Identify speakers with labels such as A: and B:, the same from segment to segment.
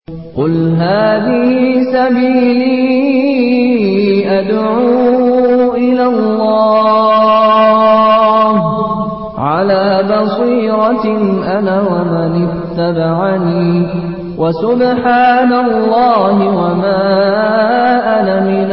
A: قل هذه سبيلي أدعو إلى الله على بصيرة أنا ومن اتبعني وسبحان الله وما أنا من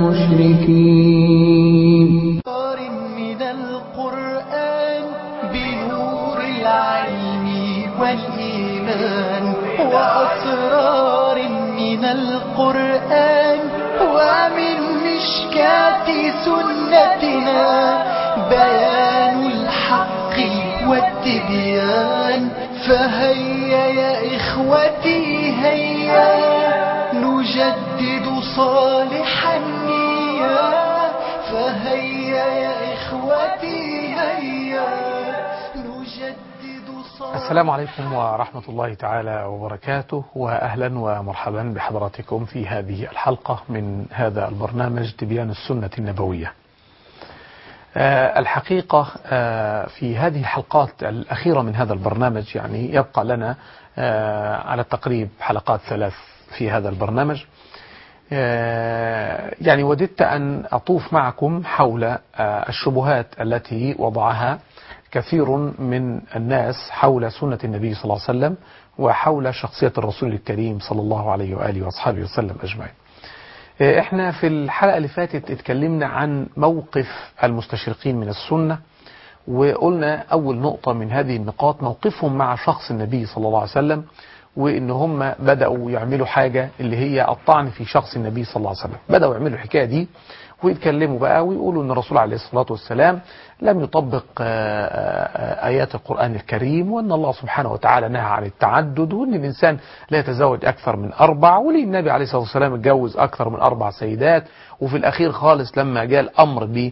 A: المشركين
B: أسرار من القرآن بنور العلم والإيمان وأسرار من القرآن ومن مشكاة سنتنا بيان الحق والتبيان فهيا يا إخوتي هيا نجدد صالح النية فهيا يا إخوتي هيا نجدد صالح
C: السلام عليكم ورحمة الله تعالى وبركاته وأهلا ومرحبا بحضراتكم في هذه الحلقة من هذا البرنامج تبيان السنة النبوية آه، الحقيقة آه، في هذه الحلقات الأخيرة من هذا البرنامج يعني يبقى لنا آه، على التقريب حلقات ثلاث في هذا البرنامج آه، يعني وددت أن أطوف معكم حول آه، الشبهات التي وضعها كثير من الناس حول سنة النبي صلى الله عليه وسلم وحول شخصية الرسول الكريم صلى الله عليه وآله وأصحابه وسلم أجمعين آه، احنا في الحلقة اللي فاتت اتكلمنا عن موقف المستشرقين من السنة وقلنا أول نقطة من هذه النقاط موقفهم مع شخص النبي صلى الله عليه وسلم وإن هم بدأوا يعملوا حاجة اللي هي الطعن في شخص النبي صلى الله عليه وسلم بدأوا يعملوا الحكاية دي ويتكلموا بقى ويقولوا أن الرسول عليه الصلاة والسلام لم يطبق آه، آه، آيات القرآن الكريم وأن الله سبحانه وتعالى نهى عن التعدد وأن الإنسان لا يتزوج أكثر من أربع وليه النبي عليه الصلاة والسلام اتجوز أكثر من أربع سيدات وفي الأخير خالص لما جاء الأمر بأن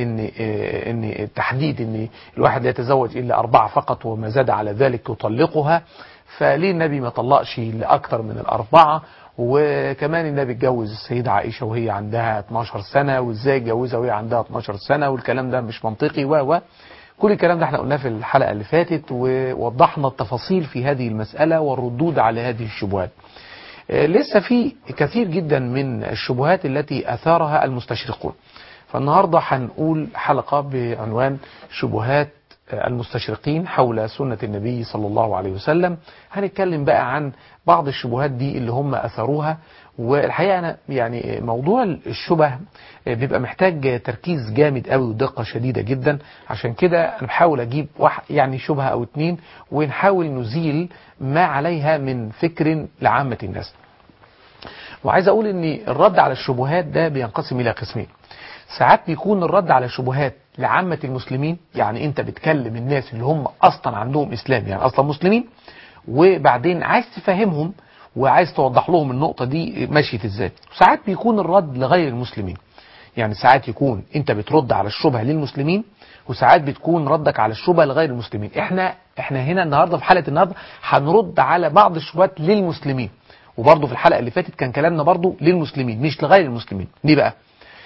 C: آه، إن التحديد أن الواحد لا يتزوج إلا أربعة فقط وما زاد على ذلك يطلقها فليه النبي ما طلقش لأكثر من الأربعة وكمان النبي اتجوز السيدة عائشة وهي عندها 12 سنة وازاي اتجوزها وهي عندها 12 سنة والكلام ده مش منطقي و و كل الكلام ده احنا قلناه في الحلقة اللي فاتت ووضحنا التفاصيل في هذه المسألة والردود على هذه الشبهات آه، لسه في كثير جدا من الشبهات التي أثارها المستشرقون فالنهاردة هنقول حلقة بعنوان شبهات المستشرقين حول سنة النبي صلى الله عليه وسلم هنتكلم بقى عن بعض الشبهات دي اللي هم أثروها والحقيقة أنا يعني موضوع الشبه بيبقى محتاج تركيز جامد قوي ودقة شديدة جدا عشان كده أنا بحاول أجيب واحد يعني شبهة أو اتنين ونحاول نزيل ما عليها من فكر لعامة الناس وعايز أقول أن الرد على الشبهات ده بينقسم إلى قسمين ساعات بيكون الرد على الشبهات لعامة المسلمين يعني انت بتكلم الناس اللي هم اصلا عندهم اسلام يعني اصلا مسلمين وبعدين عايز تفهمهم وعايز توضح لهم النقطة دي مشيت ازاي ساعات بيكون الرد لغير المسلمين يعني ساعات يكون انت بترد على الشبهة للمسلمين وساعات بتكون ردك على الشبهة لغير المسلمين احنا احنا هنا النهاردة في حلقة النهاردة هنرد على بعض الشبهات للمسلمين وبرضه في الحلقة اللي فاتت كان كلامنا برضه للمسلمين مش لغير المسلمين ليه بقى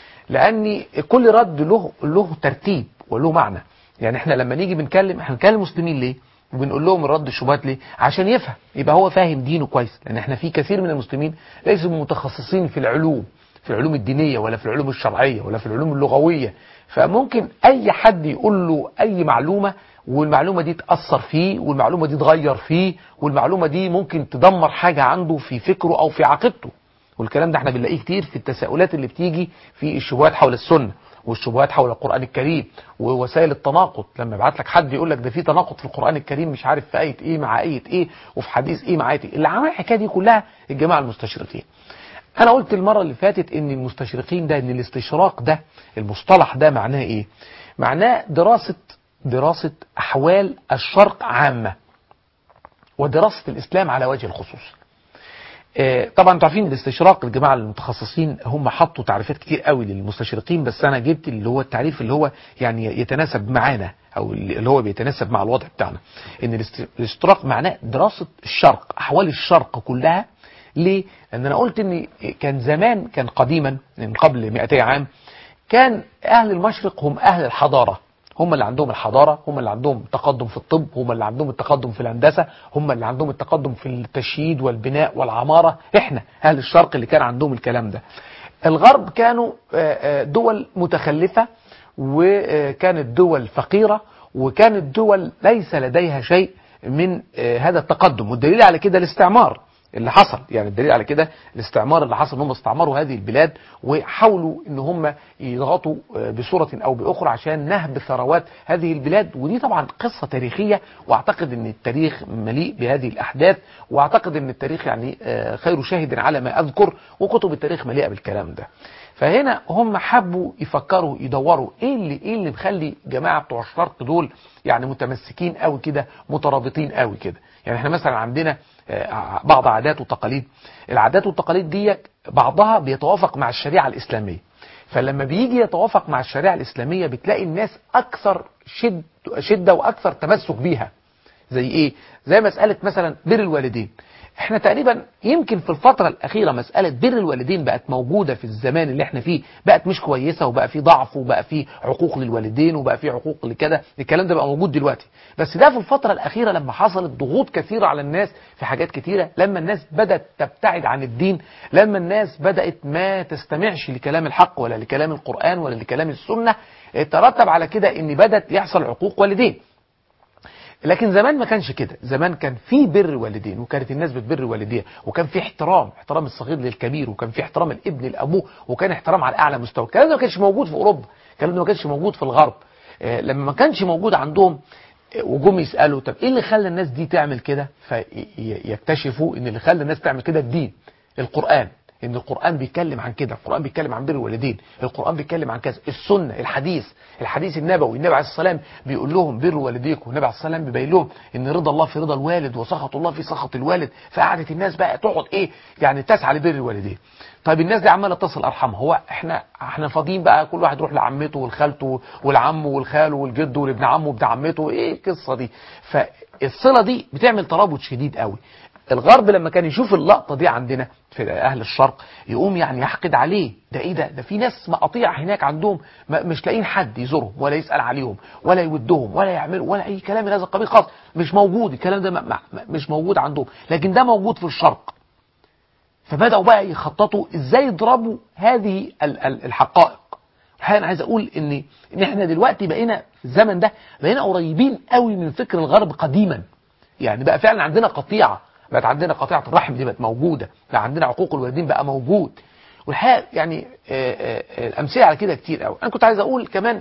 C: لان كل رد له له ترتيب وله معنى يعني احنا لما نيجي بنكلم احنا بنكلم المسلمين ليه وبنقول لهم الرد الشبهات ليه عشان يفهم يبقى هو فاهم دينه كويس لان احنا في كثير من المسلمين ليسوا متخصصين في العلوم في العلوم الدينية ولا في العلوم الشرعية ولا في العلوم اللغوية فممكن اي حد يقول له اي معلومة والمعلومة دي تأثر فيه والمعلومة دي تغير فيه والمعلومة دي ممكن تدمر حاجة عنده في فكره او في عقيدته والكلام ده احنا بنلاقيه كتير في التساؤلات اللي بتيجي في الشبهات حول السنة والشبهات حول القرآن الكريم ووسائل التناقض لما يبعت لك حد يقول لك ده في تناقض في القرآن الكريم مش عارف في آية ايه مع آية ايه وفي حديث ايه مع آية ايه اللي عمل الحكاية دي كلها الجماعة المستشرقين انا قلت المرة اللي فاتت ان المستشرقين ده ان الاستشراق ده المصطلح ده معناه ايه معناه دراسة دراسة احوال الشرق عامة ودراسة الاسلام على وجه الخصوص آه، طبعا انتوا عارفين الاستشراق الجماعه المتخصصين هم حطوا تعريفات كتير قوي للمستشرقين بس انا جبت اللي هو التعريف اللي هو يعني يتناسب معانا او اللي هو بيتناسب مع الوضع بتاعنا ان الاست- الاشتراق معناه دراسه الشرق احوال الشرق كلها ليه؟ لان انا قلت ان كان زمان كان قديما من قبل 200 عام كان اهل المشرق هم اهل الحضاره هم اللي عندهم الحضارة هم اللي عندهم التقدم في الطب هم اللي عندهم التقدم في الهندسة هم اللي عندهم التقدم في التشييد والبناء والعمارة احنا اهل الشرق اللي كان عندهم الكلام ده الغرب كانوا آه، آه، دول متخلفة وكانت دول فقيرة وكانت دول ليس لديها شيء من آه، هذا التقدم والدليل على كده الاستعمار اللي حصل يعني الدليل على كده الاستعمار اللي حصل ان هم استعمروا هذه البلاد وحاولوا ان هم يضغطوا آه، بصورة او باخرى عشان نهب ثروات هذه البلاد ودي طبعا قصة تاريخية واعتقد ان التاريخ مليء بهذه الاحداث واعتقد ان التاريخ يعني آه، خير شاهد على ما اذكر وكتب التاريخ مليئة بالكلام ده فهنا هم حبوا يفكروا يدوروا ايه اللي ايه اللي مخلي جماعه بتوع الشرق دول يعني متمسكين قوي كده مترابطين قوي كده يعني احنا مثلا عندنا آه، بعض عادات وتقاليد العادات والتقاليد دي بعضها بيتوافق مع الشريعه الاسلاميه فلما بيجي يتوافق مع الشريعه الاسلاميه بتلاقي الناس اكثر شد شده واكثر تمسك بيها زي ايه زي مساله مثلا بر الوالدين احنا تقريبا يمكن في الفترة الأخيرة مسألة بر الوالدين بقت موجودة في الزمان اللي احنا فيه بقت مش كويسة وبقى في ضعف وبقى في عقوق للوالدين وبقى في عقوق لكده الكلام ده بقى موجود دلوقتي بس ده في الفترة الأخيرة لما حصلت ضغوط كثيرة على الناس في حاجات كثيرة لما الناس بدأت تبتعد عن الدين لما الناس بدأت ما تستمعش لكلام الحق ولا لكلام القرآن ولا لكلام السنة ترتب على كده ان بدأت يحصل عقوق والدين لكن زمان ما كانش كده زمان كان في بر والدين وكانت الناس بتبر والديها وكان في احترام احترام الصغير للكبير وكان في احترام الابن لابوه وكان احترام على اعلى مستوى الكلام ده ما كانش موجود في اوروبا الكلام ده ما كانش موجود في الغرب آه، لما ما كانش موجود عندهم آه، وجم يسالوا طب ايه اللي خلى الناس دي تعمل كده فيكتشفوا ان اللي خلى الناس تعمل كده الدين القران ان القرآن بيتكلم عن كده القرآن بيتكلم عن بر الوالدين القرآن بيتكلم عن كذا السنة الحديث الحديث النبوي النبي عليه الصلاة والسلام بيقول لهم بروا والديكم والنبي عليه الصلاة والسلام بيبين لهم ان رضا الله في رضا الوالد وسخط الله في سخط الوالد فقعدت الناس بقى تقعد ايه يعني تسعى لبر الوالدين طيب الناس دي عماله تصل ارحام هو احنا احنا فاضيين بقى كل واحد يروح لعمته والخالته والعم والخال والجد والابن عمه وابن عمته ايه القصه دي فالصله دي بتعمل ترابط شديد قوي الغرب لما كان يشوف اللقطة دي عندنا في أهل الشرق يقوم يعني يحقد عليه ده إيه ده ده في ناس مقاطيع هناك عندهم ما- مش لاقيين حد يزورهم ولا يسأل عليهم ولا يودهم ولا يعملوا ولا أي كلام من هذا القبيل خالص مش موجود الكلام ده ما- ما- ما- مش موجود عندهم لكن ده موجود في الشرق فبدأوا بقى يخططوا ازاي يضربوا هذه ال- ال- الحقائق الحقيقة انا عايز اقول ان ان احنا دلوقتي بقينا في الزمن ده بقينا قريبين قوي من فكر الغرب قديما يعني بقى فعلا عندنا قطيعة بقت عندنا قطيعة الرحم دي بقت موجودة بقى عندنا عقوق الوالدين بقى موجود والحقيقة يعني آه، آه، آه، الأمثلة على كده كتير قوي أنا كنت عايز أقول كمان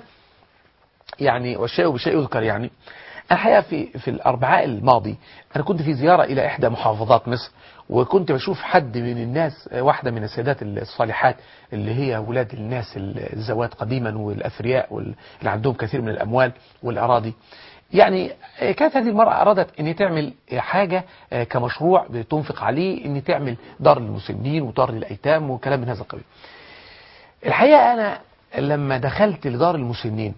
C: يعني والشيء بشيء يذكر يعني الحقيقة في في الأربعاء الماضي أنا كنت في زيارة إلى إحدى محافظات مصر وكنت بشوف حد من الناس واحدة من السيدات الصالحات اللي هي أولاد الناس الزوات قديما والأثرياء واللي عندهم كثير من الأموال والأراضي يعني كانت هذه المرأة أرادت أن تعمل حاجة كمشروع بتنفق عليه أن تعمل دار للمسنين ودار للأيتام وكلام من هذا القبيل الحقيقة أنا لما دخلت لدار المسنين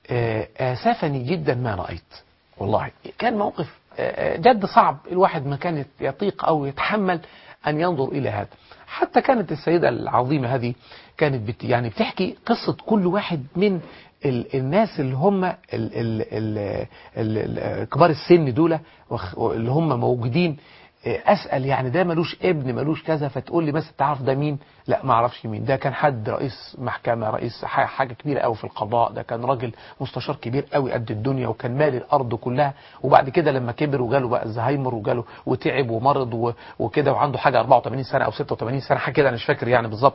C: آسفني جدا ما رأيت والله كان موقف جد صعب الواحد ما كان يطيق أو يتحمل أن ينظر إلى هذا حتى كانت السيدة العظيمة هذه كانت بت يعني بتحكي قصة كل واحد من ال الناس اللي هم ال ال ال ال كبار السن دول اللي هم موجودين اسال يعني ده ملوش ابن ملوش كذا فتقول لي مثلا تعرف ده مين لا ما اعرفش مين ده كان حد رئيس محكمه رئيس حاجه كبيره قوي في القضاء ده كان راجل مستشار كبير قوي قد الدنيا وكان مالي الارض كلها وبعد كده لما كبر وجاله بقى الزهايمر وجاله وتعب ومرض وكده وعنده حاجه 84 سنه او 86 سنه حاجه كده انا مش فاكر يعني بالظبط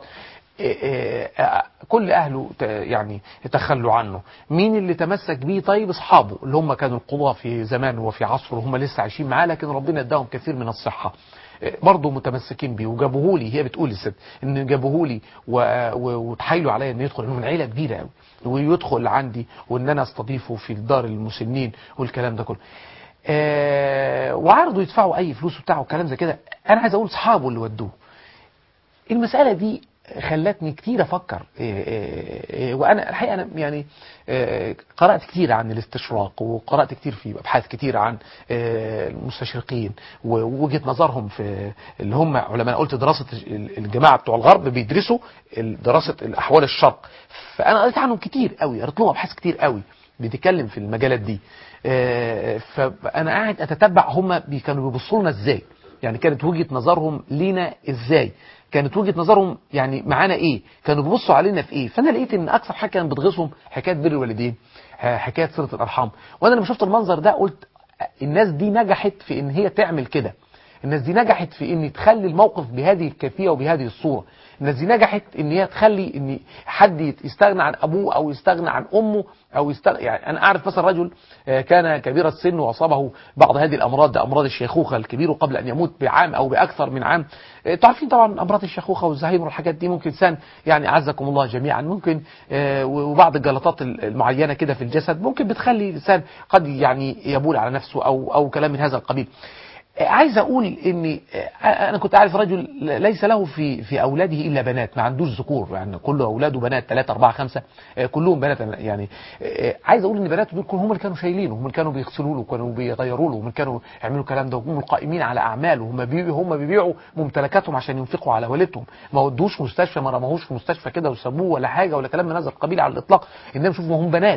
C: كل اهله يعني تخلوا عنه مين اللي تمسك بيه طيب اصحابه اللي هم كانوا القضاة في زمانه وفي عصره هم لسه عايشين معاه لكن ربنا اداهم كثير من الصحة برضه متمسكين بيه وجابوه لي هي بتقول الست ان جابوه لي وتحايلوا عليا ان يدخل انه من عيله كبيره قوي ويدخل عندي وان انا استضيفه في دار المسنين والكلام ده كله آه وعرضوا يدفعوا اي فلوس بتاعه وكلام زي كده انا عايز اقول اصحابه اللي ودوه المساله دي خلتني كتير افكر إيه إيه وانا الحقيقه انا يعني إيه قرات كتير عن الاستشراق وقرات كتير في ابحاث كتير عن المستشرقين ووجهه نظرهم في اللي هم علماء قلت دراسه الجماعه بتوع الغرب بيدرسوا دراسه الاحوال الشرق فانا قريت عنهم كتير قوي قريت لهم ابحاث كتير قوي بتتكلم في المجالات دي آه، فانا قاعد اتتبع هم بي- كانوا بيبصوا لنا ازاي يعني كانت وجهه نظرهم لينا ازاي كانت وجهه نظرهم يعني معانا ايه كانوا بيبصوا علينا في ايه فانا لقيت ان اكثر حاجه كانت بتغيظهم حكايه بر الوالدين ح- حكايه صله الارحام وانا لما شفت المنظر ده قلت الناس دي نجحت في ان هي تعمل كده الناس دي نجحت في ان تخلي الموقف بهذه الكيفيه وبهذه الصوره الناس دي نجحت ان هي تخلي ان حد يت- يستغنى عن ابوه او يستغنى عن امه او يستغنى يعني انا اعرف مثلا رجل آه، كان كبير السن واصابه بعض هذه الامراض امراض الشيخوخه الكبير قبل ان يموت بعام او باكثر من عام آه، تعرفين طبعا امراض الشيخوخه والزهايمر والحاجات دي ممكن انسان يعني اعزكم الله جميعا ممكن آه، وبعض الجلطات المعينه كده في الجسد ممكن بتخلي الانسان قد يعني يبول على نفسه او او كلام من هذا القبيل عايز اقول ان انا كنت عارف رجل ليس له في في اولاده الا بنات ما عندوش ذكور يعني كل اولاده بنات ثلاثة أربعة خمسة كلهم بنات يعني عايز اقول ان بناته دول هم اللي كانوا شايلينه هم اللي كانوا بيغسلوا له كانوا بيغيروا له هم اللي كانوا يعملوا الكلام ده وهم القائمين على اعماله هم بي هم بيبيعوا ممتلكاتهم عشان ينفقوا على والدهم ما ودوش مستشفى ما رموهوش في مستشفى كده وسابوه ولا حاجه ولا كلام من هذا القبيل على الاطلاق انما شوفوا هم بنات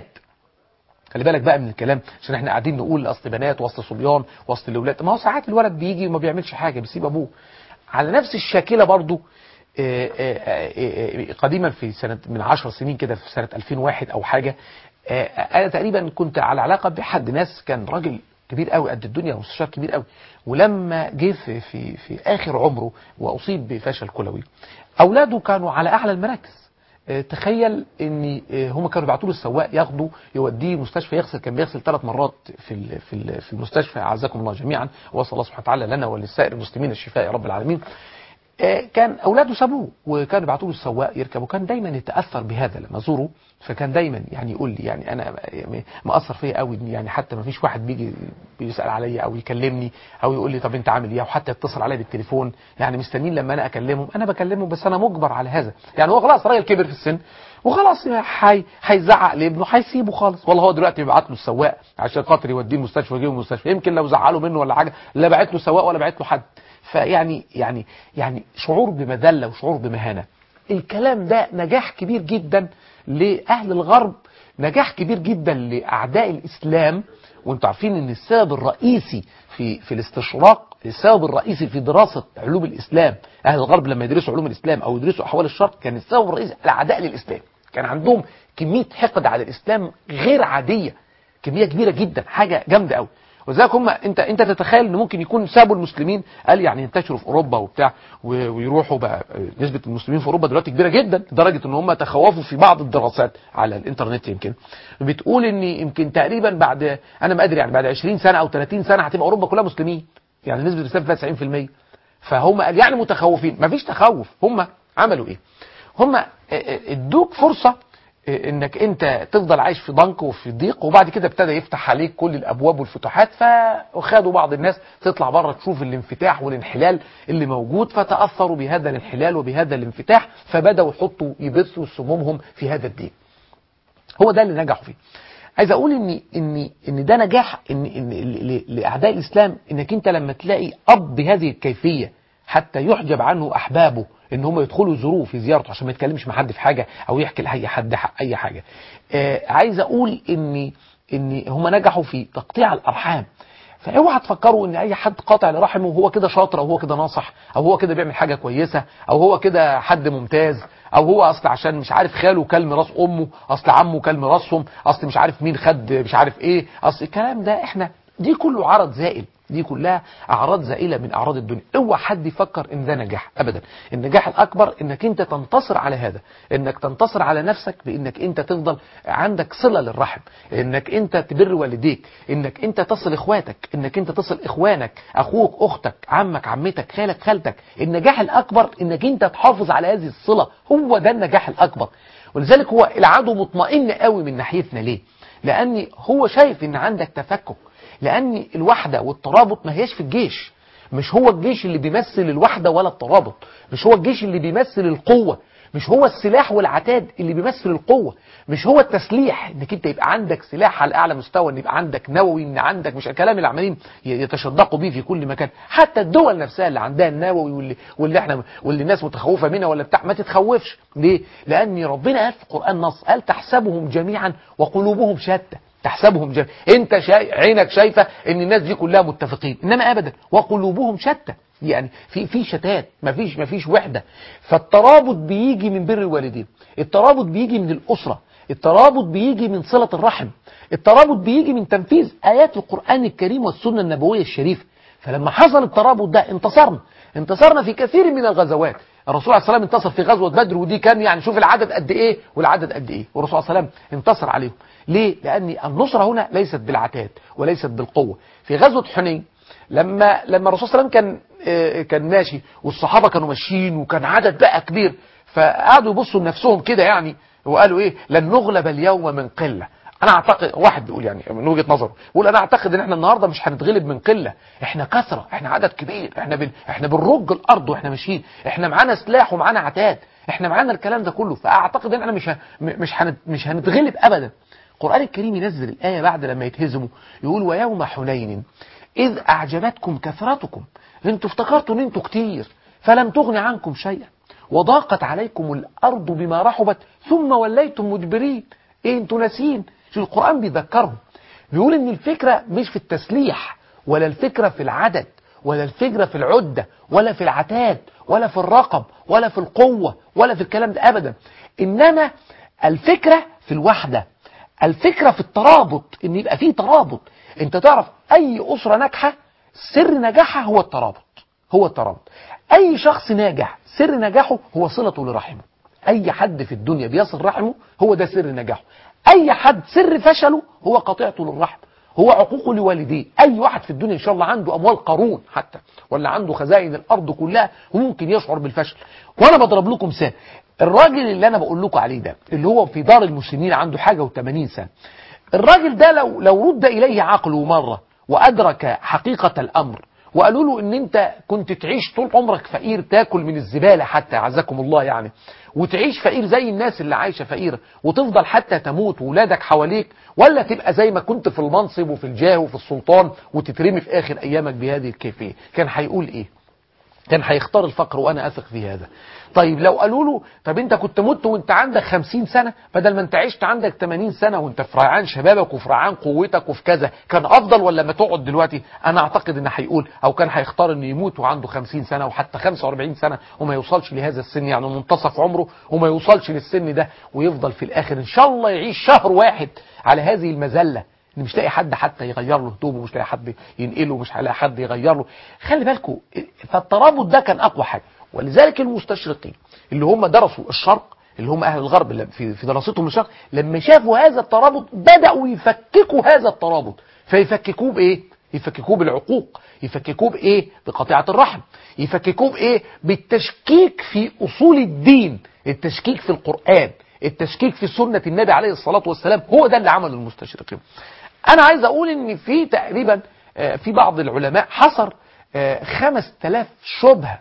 C: خلي بالك بقى من الكلام عشان احنا قاعدين نقول اصل بنات واصل صبيان واصل الاولاد ما هو ساعات الولد بيجي وما بيعملش حاجه بيسيب ابوه على نفس الشاكله برضو آه، آه، آه، قديما في سنه من 10 سنين كده في سنه 2001 او حاجه آه، انا تقريبا كنت على علاقه بحد ناس كان راجل كبير قوي قد الدنيا ومستشار كبير قوي ولما جه في في في اخر عمره واصيب بفشل كلوي اولاده كانوا على اعلى المراكز آه، تخيل ان آه، هم كانوا بيبعتوا له السواق ياخده يوديه مستشفى يغسل كان بيغسل ثلاث مرات في ال- في ال- في المستشفى اعزكم الله جميعا وصلى الله سبحانه وتعالى لنا ولسائر المسلمين الشفاء يا رب العالمين آه، كان اولاده سابوه وكانوا يبعتوا له السواق يركب وكان دايما يتاثر بهذا لما ازوره فكان دايما يعني يقول لي يعني انا يعني مأثر فيا قوي إن يعني حتى ما فيش واحد بيجي بيسال عليا او يكلمني او يقول لي طب انت عامل ايه او حتى يتصل عليا بالتليفون يعني مستنيين لما انا اكلمهم انا بكلمهم بس انا مجبر على هذا يعني هو خلاص راجل كبر في السن وخلاص حي هيزعق لابنه هيسيبه خالص والله هو دلوقتي بيبعت له السواق عشان خاطر يوديه المستشفى ويجيبه المستشفى يمكن لو زعله منه ولا حاجه لا بعت له سواق ولا بعت له حد فيعني يعني يعني شعور بمذله وشعور بمهانه الكلام ده نجاح كبير جدا لاهل الغرب نجاح كبير جدا لاعداء الاسلام وانتم عارفين ان السبب الرئيسي في في الاستشراق السبب الرئيسي في دراسه علوم الاسلام اهل الغرب لما يدرسوا علوم الاسلام او يدرسوا احوال الشرق كان السبب الرئيسي الاعداء للاسلام كان عندهم كميه حقد على الاسلام غير عاديه كميه كبيره جدا حاجه جامده قوي وذلك هم انت انت تتخيل ان ممكن يكون سابوا المسلمين قال يعني ينتشروا في اوروبا وبتاع و- ويروحوا بقى نسبه المسلمين في اوروبا دلوقتي كبيره جدا لدرجه ان هم تخوفوا في بعض الدراسات على الانترنت يمكن بتقول ان يمكن تقريبا بعد انا ما ادري يعني بعد 20 سنه او 30 سنه هتبقى اوروبا كلها مسلمين يعني نسبه الاسلام فيها 90% فهم قال يعني متخوفين مفيش تخوف هم عملوا ايه هم ادوك فرصه انك انت تفضل عايش في ضنك وفي ضيق وبعد كده ابتدى يفتح عليك كل الابواب والفتوحات فخدوا بعض الناس تطلع بره تشوف الانفتاح والانحلال اللي موجود فتاثروا بهذا الانحلال وبهذا الانفتاح فبداوا يحطوا يبثوا سمومهم في هذا الدين هو ده اللي نجحوا فيه عايز اقول ان ان ان ده نجاح ان ان ل- ل- لاعداء الاسلام انك انت لما تلاقي اب بهذه الكيفيه حتى يحجب عنه احبابه ان هم يدخلوا يزوروه في زيارته عشان ما يتكلمش مع حد في حاجه او يحكي لاي حد ح- اي حاجه آه عايز اقول ان ان هم نجحوا في تقطيع الارحام فاوعى تفكروا ان اي حد قاطع لرحمه وهو كده شاطر او هو كده ناصح او هو كده بيعمل حاجه كويسه او هو كده حد ممتاز او هو اصل عشان مش عارف خاله كل ميراث امه اصل عمه كل ميراثهم اصل مش عارف مين خد مش عارف ايه اصل الكلام ده احنا دي كله عرض زائل دي كلها اعراض زائله من اعراض الدنيا اوعى حد يفكر ان ده نجاح ابدا النجاح الاكبر انك انت تنتصر على هذا انك تنتصر على نفسك بانك انت تفضل عندك صله للرحم انك انت تبر والديك انك انت تصل اخواتك انك انت تصل اخوانك اخوك اختك عمك عمتك خالك خالتك النجاح الاكبر انك انت تحافظ على هذه الصله هو ده النجاح الاكبر ولذلك هو العدو مطمئن قوي من ناحيتنا ليه لان هو شايف ان عندك تفكك لان الوحده والترابط ما هياش في الجيش مش هو الجيش اللي بيمثل الوحده ولا الترابط مش هو الجيش اللي بيمثل القوه مش هو السلاح والعتاد اللي بيمثل القوه مش هو التسليح انك انت يبقى عندك سلاح على اعلى مستوى ان يبقى عندك نووي ان عندك مش الكلام اللي عمالين يتشدقوا بيه في كل مكان حتى الدول نفسها اللي عندها النووي واللي واللي احنا واللي الناس متخوفه منها ولا بتاع ما تتخوفش ليه لان ربنا قال في القران نص قال تحسبهم جميعا وقلوبهم شتى تحسبهم جميعا انت شاي... عينك شايفه ان الناس دي كلها متفقين انما ابدا وقلوبهم شتى يعني في في شتات مفيش مفيش وحده فالترابط بيجي من بر الوالدين الترابط بيجي من الاسره الترابط بيجي من صله الرحم الترابط بيجي من تنفيذ ايات القران الكريم والسنه النبويه الشريفه فلما حصل الترابط ده انتصرنا انتصرنا في كثير من الغزوات الرسول عليه الصلاه والسلام انتصر في غزوه بدر ودي كان يعني شوف العدد قد ايه والعدد قد ايه والرسول عليه الصلاه والسلام انتصر عليهم ليه لان النصره هنا ليست بالعتاد وليست بالقوه في غزوه حنين لما لما الرسول صلى الله عليه وسلم كان آه، كان ماشي والصحابه كانوا ماشيين وكان عدد بقى كبير فقعدوا يبصوا لنفسهم كده يعني وقالوا ايه لن نغلب اليوم من قله انا اعتقد واحد بيقول يعني من وجهه نظره بيقول انا اعتقد ان احنا النهارده مش هنتغلب من قله احنا كثره احنا عدد كبير احنا بن... احنا بنرج الارض واحنا ماشيين احنا معانا سلاح ومعانا عتاد احنا معانا الكلام ده كله فاعتقد ان احنا مش ه... م- مش هنت... مش هنتغلب ابدا القران الكريم ينزل الايه بعد لما يتهزموا يقول ويوم حنين اذ اعجبتكم كثرتكم انتوا افتكرتوا ان انتوا كتير فلم تغن عنكم شيئا وضاقت عليكم الارض بما رحبت ثم وليتم مدبرين ايه انتوا ناسين شو القران بيذكرهم بيقول ان الفكره مش في التسليح ولا الفكره في العدد ولا الفكره في العده ولا في العتاد ولا في الرقم ولا في القوه ولا في الكلام ده ابدا انما الفكره في الوحده الفكره في الترابط ان يبقى فيه ترابط انت تعرف اي اسره ناجحه سر نجاحها هو الترابط هو الترابط اي شخص ناجح سر نجاحه هو صلته لرحمه اي حد في الدنيا بيصل رحمه هو ده سر نجاحه اي حد سر فشله هو قطيعته للرحم هو عقوقه لوالديه اي واحد في الدنيا ان شاء الله عنده اموال قارون حتى ولا عنده خزائن الارض كلها وممكن يشعر بالفشل وانا بضرب لكم مثال الراجل اللي انا بقول لكم عليه ده اللي هو في دار المسنين عنده حاجه و80 سنه الراجل ده لو لو رد اليه عقله مره وادرك حقيقه الامر وقالوا له ان انت كنت تعيش طول عمرك فقير تاكل من الزباله حتى عزكم الله يعني وتعيش فقير زي الناس اللي عايشه فقيره وتفضل حتى تموت وولادك حواليك ولا تبقى زي ما كنت في المنصب وفي الجاه وفي السلطان وتترمي في اخر ايامك بهذه الكيفيه كان هيقول ايه كان هيختار الفقر وانا اثق في هذا طيب لو قالوا له طب انت كنت مت وانت عندك 50 سنه بدل ما انت عشت عندك 80 سنه وانت في ريعان شبابك وفي ريعان قوتك وفي كذا كان افضل ولا ما تقعد دلوقتي انا اعتقد ان هيقول او كان هيختار انه يموت وعنده 50 سنه وحتى 45 سنه وما يوصلش لهذا السن يعني منتصف عمره وما يوصلش للسن ده ويفضل في الاخر ان شاء الله يعيش شهر واحد على هذه المذله ان مش لاقي حد حتى يغير له هدومه مش لاقي حد ينقله مش هيلاقي حد يغير له خلي بالكم فالترابط ده كان اقوى حاجه ولذلك المستشرقين اللي هم درسوا الشرق اللي هم اهل الغرب اللي في في دراستهم للشرق لما شافوا هذا الترابط بداوا يفككوا هذا الترابط فيفككوه بايه يفككوه بالعقوق يفككوه بايه بقطيعه الرحم يفككوه بايه بالتشكيك في اصول الدين التشكيك في القران التشكيك في سنة النبي عليه الصلاة والسلام هو ده اللي عمله المستشرقين أنا عايز أقول إن في تقريبا آه، في بعض العلماء حصر آه، خمس تلاف شبهة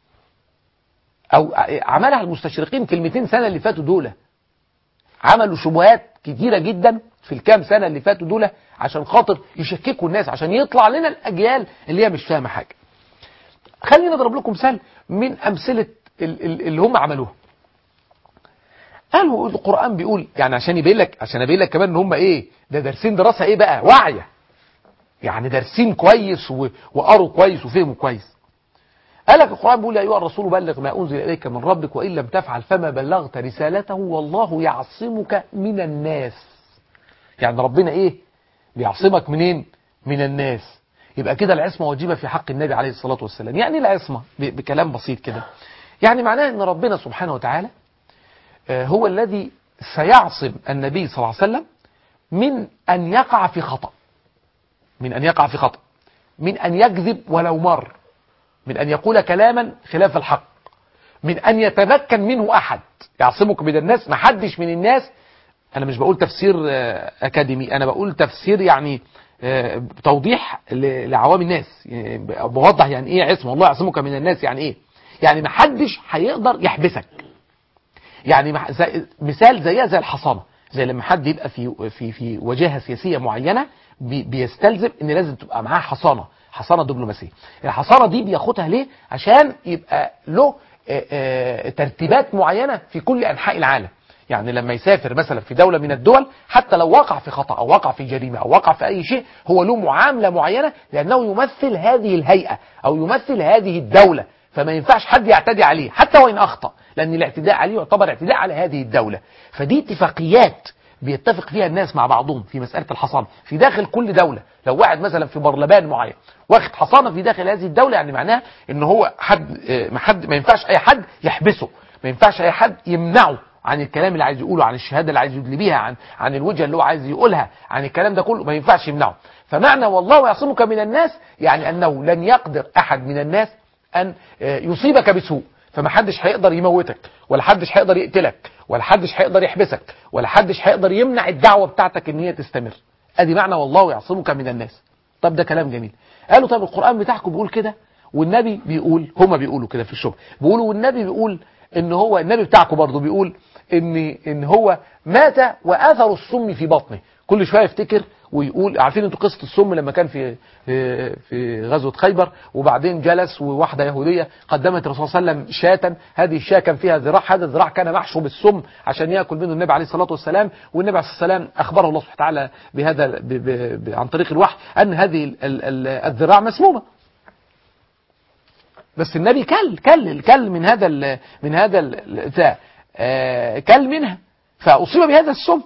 C: أو آه، عملها المستشرقين في المئتين سنة اللي فاتوا دول عملوا شبهات كتيرة جدا في الكام سنة اللي فاتوا دول عشان خاطر يشككوا الناس عشان يطلع لنا الأجيال اللي هي مش فاهمة حاجة خليني أضرب لكم مثال من أمثلة ال- ال- اللي هم عملوها قالوا القرآن بيقول يعني عشان يبين لك عشان يبين لك كمان ان هم ايه ده دارسين دراسة ايه بقى واعية يعني دارسين كويس و- وقروا كويس وفهموا كويس قال لك القرآن بيقول يا أيها الرسول بلغ ما أنزل إليك من ربك وإن لم تفعل فما بلغت رسالته والله يعصمك من الناس يعني ربنا إيه بيعصمك منين من الناس يبقى كده العصمة واجبة في حق النبي عليه الصلاة والسلام يعني إيه العصمة ب- بكلام بسيط كده يعني معناه أن ربنا سبحانه وتعالى آه، هو الذي سيعصم النبي صلى الله عليه وسلم من أن يقع في خطأ من أن يقع في خطأ من أن يكذب ولو مر من أن يقول كلاما خلاف الحق من أن يتمكن منه أحد يعصمك من الناس ما حدش من الناس أنا مش بقول تفسير آه، أكاديمي أنا بقول تفسير يعني آه، توضيح ل- لعوام الناس يعني بوضح يعني إيه عصمة الله يعصمك من الناس يعني إيه يعني ما حدش هيقدر يحبسك يعني مع- زي مثال زيها زي الحصانه زي لما حد يبقى في في في وجهه سياسيه معينه بي- بيستلزم ان لازم تبقى معاه حصانه حصانه دبلوماسيه الحصانه دي بياخدها ليه عشان يبقى له آه، آه، ترتيبات معينه في كل انحاء العالم يعني لما يسافر مثلا في دولة من الدول حتى لو وقع في خطأ أو وقع في جريمة أو وقع في أي شيء هو له معاملة معينة لأنه يمثل هذه الهيئة أو يمثل هذه الدولة فما ينفعش حد يعتدي عليه حتى وإن أخطأ لأن الاعتداء عليه يعتبر اعتداء على هذه الدولة فدي اتفاقيات بيتفق فيها الناس مع بعضهم في مسألة الحصانة في داخل كل دولة لو واحد مثلا في برلمان معين واخد حصانة في داخل هذه الدولة يعني معناها ان هو حد ما حد ما ينفعش اي حد يحبسه ما ينفعش اي حد يمنعه عن الكلام اللي عايز يقوله عن الشهادة اللي عايز يدلي بيها عن عن الوجهة اللي هو عايز يقولها عن الكلام ده كله ما ينفعش يمنعه فمعنى والله يعصمك من الناس يعني انه لن يقدر احد من الناس ان يصيبك بسوء فما حدش هيقدر يموتك ولا حدش هيقدر يقتلك ولا حدش هيقدر يحبسك ولا حدش هيقدر يمنع الدعوة بتاعتك ان هي تستمر ادي معنى والله يعصمك من الناس طب ده كلام جميل قالوا طب القرآن بتاعكم بيقول كده والنبي بيقول هما بيقولوا كده في الشغل بيقولوا والنبي بيقول ان هو النبي بتاعكم برضه بيقول ان ان هو مات واثر السم في بطنه كل شويه يفتكر ويقول عارفين انتوا قصه السم لما كان في في, في غزوه خيبر وبعدين جلس وواحده يهوديه قدمت الرسول صلى الله عليه وسلم شاة هذه الشاة كان فيها ذراع هذا الذراع كان محشو بالسم عشان ياكل منه النبي عليه الصلاه والسلام والنبي عليه الصلاه والسلام اخبره الله سبحانه وتعالى بهذا ب ب ب عن طريق الوحي ان هذه ال ال ال الذراع مسمومه بس النبي كل كل كل من هذا ال من هذا ال آه كل منها فاصيب بهذا السم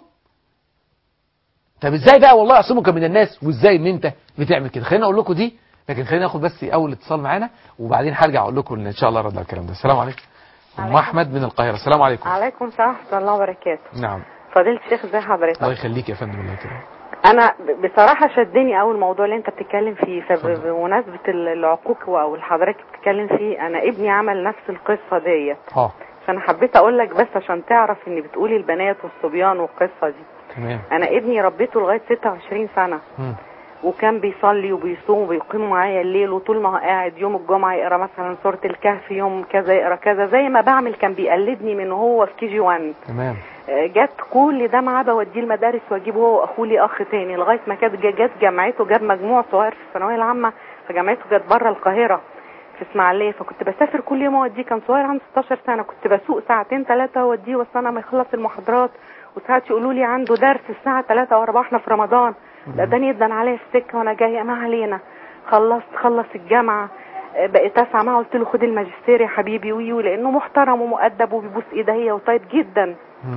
C: طب ازاي بقى والله يعصمك من الناس وازاي ان انت بتعمل كده خلينا اقول لكم دي لكن خلينا ناخد بس اول اتصال معانا وبعدين هرجع اقول لكم ان شاء الله رد على الكلام ده السلام عليكم ام احمد من القاهره السلام عليكم
D: عليكم السلام ورحمه الله وبركاته
C: نعم
D: فضيله الشيخ ازي حضرتك
C: الله يخليك يا فندم الله يكرمك
D: انا ب- بصراحه شدني قوي الموضوع اللي انت بتتكلم فيه فبمناسبه العقوق او اللي حضرتك بتتكلم فيه انا ابني عمل نفس القصه ديت
C: اه
D: فانا حبيت اقول لك بس عشان تعرف ان بتقولي البنات والصبيان والقصه دي
C: تمام
D: انا ابني ربيته لغايه 26 سنه
C: مم.
D: وكان بيصلي وبيصوم وبيقيم معايا الليل وطول ما هو قاعد يوم الجمعه يقرا مثلا سوره الكهف يوم كذا يقرا كذا زي ما بعمل كان بيقلدني من هو في كي جي 1
C: تمام
D: جت كل ده معاه بوديه المدارس واجيبه هو واخوه لي اخ تاني لغايه ما كانت جا- جت جامعته جاب مجموع صغير في الثانويه العامه فجامعته جت بره القاهره في اسماعيليه فكنت بسافر كل يوم اوديه كان صغير عنده 16 سنه كنت بسوق ساعتين ثلاثه اوديه واستنى ما يخلص المحاضرات وساعات يقولوا لي عنده درس الساعه 3 و4 احنا في رمضان لا ده يدن عليا السكه وانا جايه ما علينا خلصت خلص الجامعه آه، بقيت اسعى معاه قلت له خد الماجستير يا حبيبي ويو لانه محترم ومؤدب وبيبوس ايديا وطيب جدا
C: مم.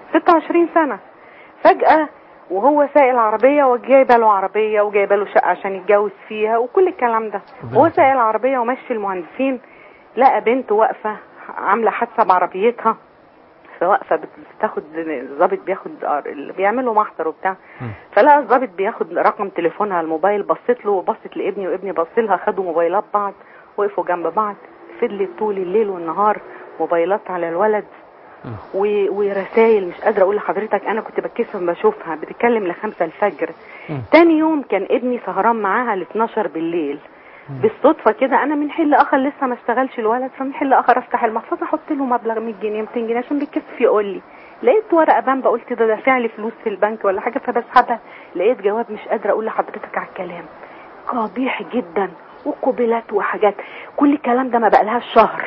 D: 26 سنة فجأة وهو سايق العربية وجايبه له عربية وجايبه له شقة عشان يتجوز فيها وكل الكلام ده
C: ربنا
D: هو سايق العربية ومشي المهندسين لقى بنت واقفة عاملة حادثة بعربيتها فواقفة بت- بتاخد الظابط بياخد اللي بيعملوا محضر وبتاع
C: مم.
D: فلقى الظابط بياخد رقم تليفونها على الموبايل بصيت له وبصت لابني وابني بص لها خدوا موبايلات بعض وقفوا جنب بعض فضلت طول الليل والنهار موبايلات على الولد
C: مم.
D: و- ورسائل مش قادره اقول لحضرتك انا كنت بتكسف لما بشوفها بتتكلم لخمسة الفجر
C: مم.
D: تاني يوم كان ابني سهران معاها ل 12 بالليل بالصدفه كده انا من حل اخر لسه ما اشتغلش الولد فمن حل اخر افتح المحفظه احط له مبلغ 100 جنيه 200 جنيه عشان بيتكسف يقول لي لقيت ورقه بامبا قلت ده دافع لي فلوس في البنك ولا حاجه فبسحبها لقيت جواب مش قادره اقول لحضرتك على الكلام قبيح جدا وقبلات وحاجات كل الكلام ده ما بقالهاش شهر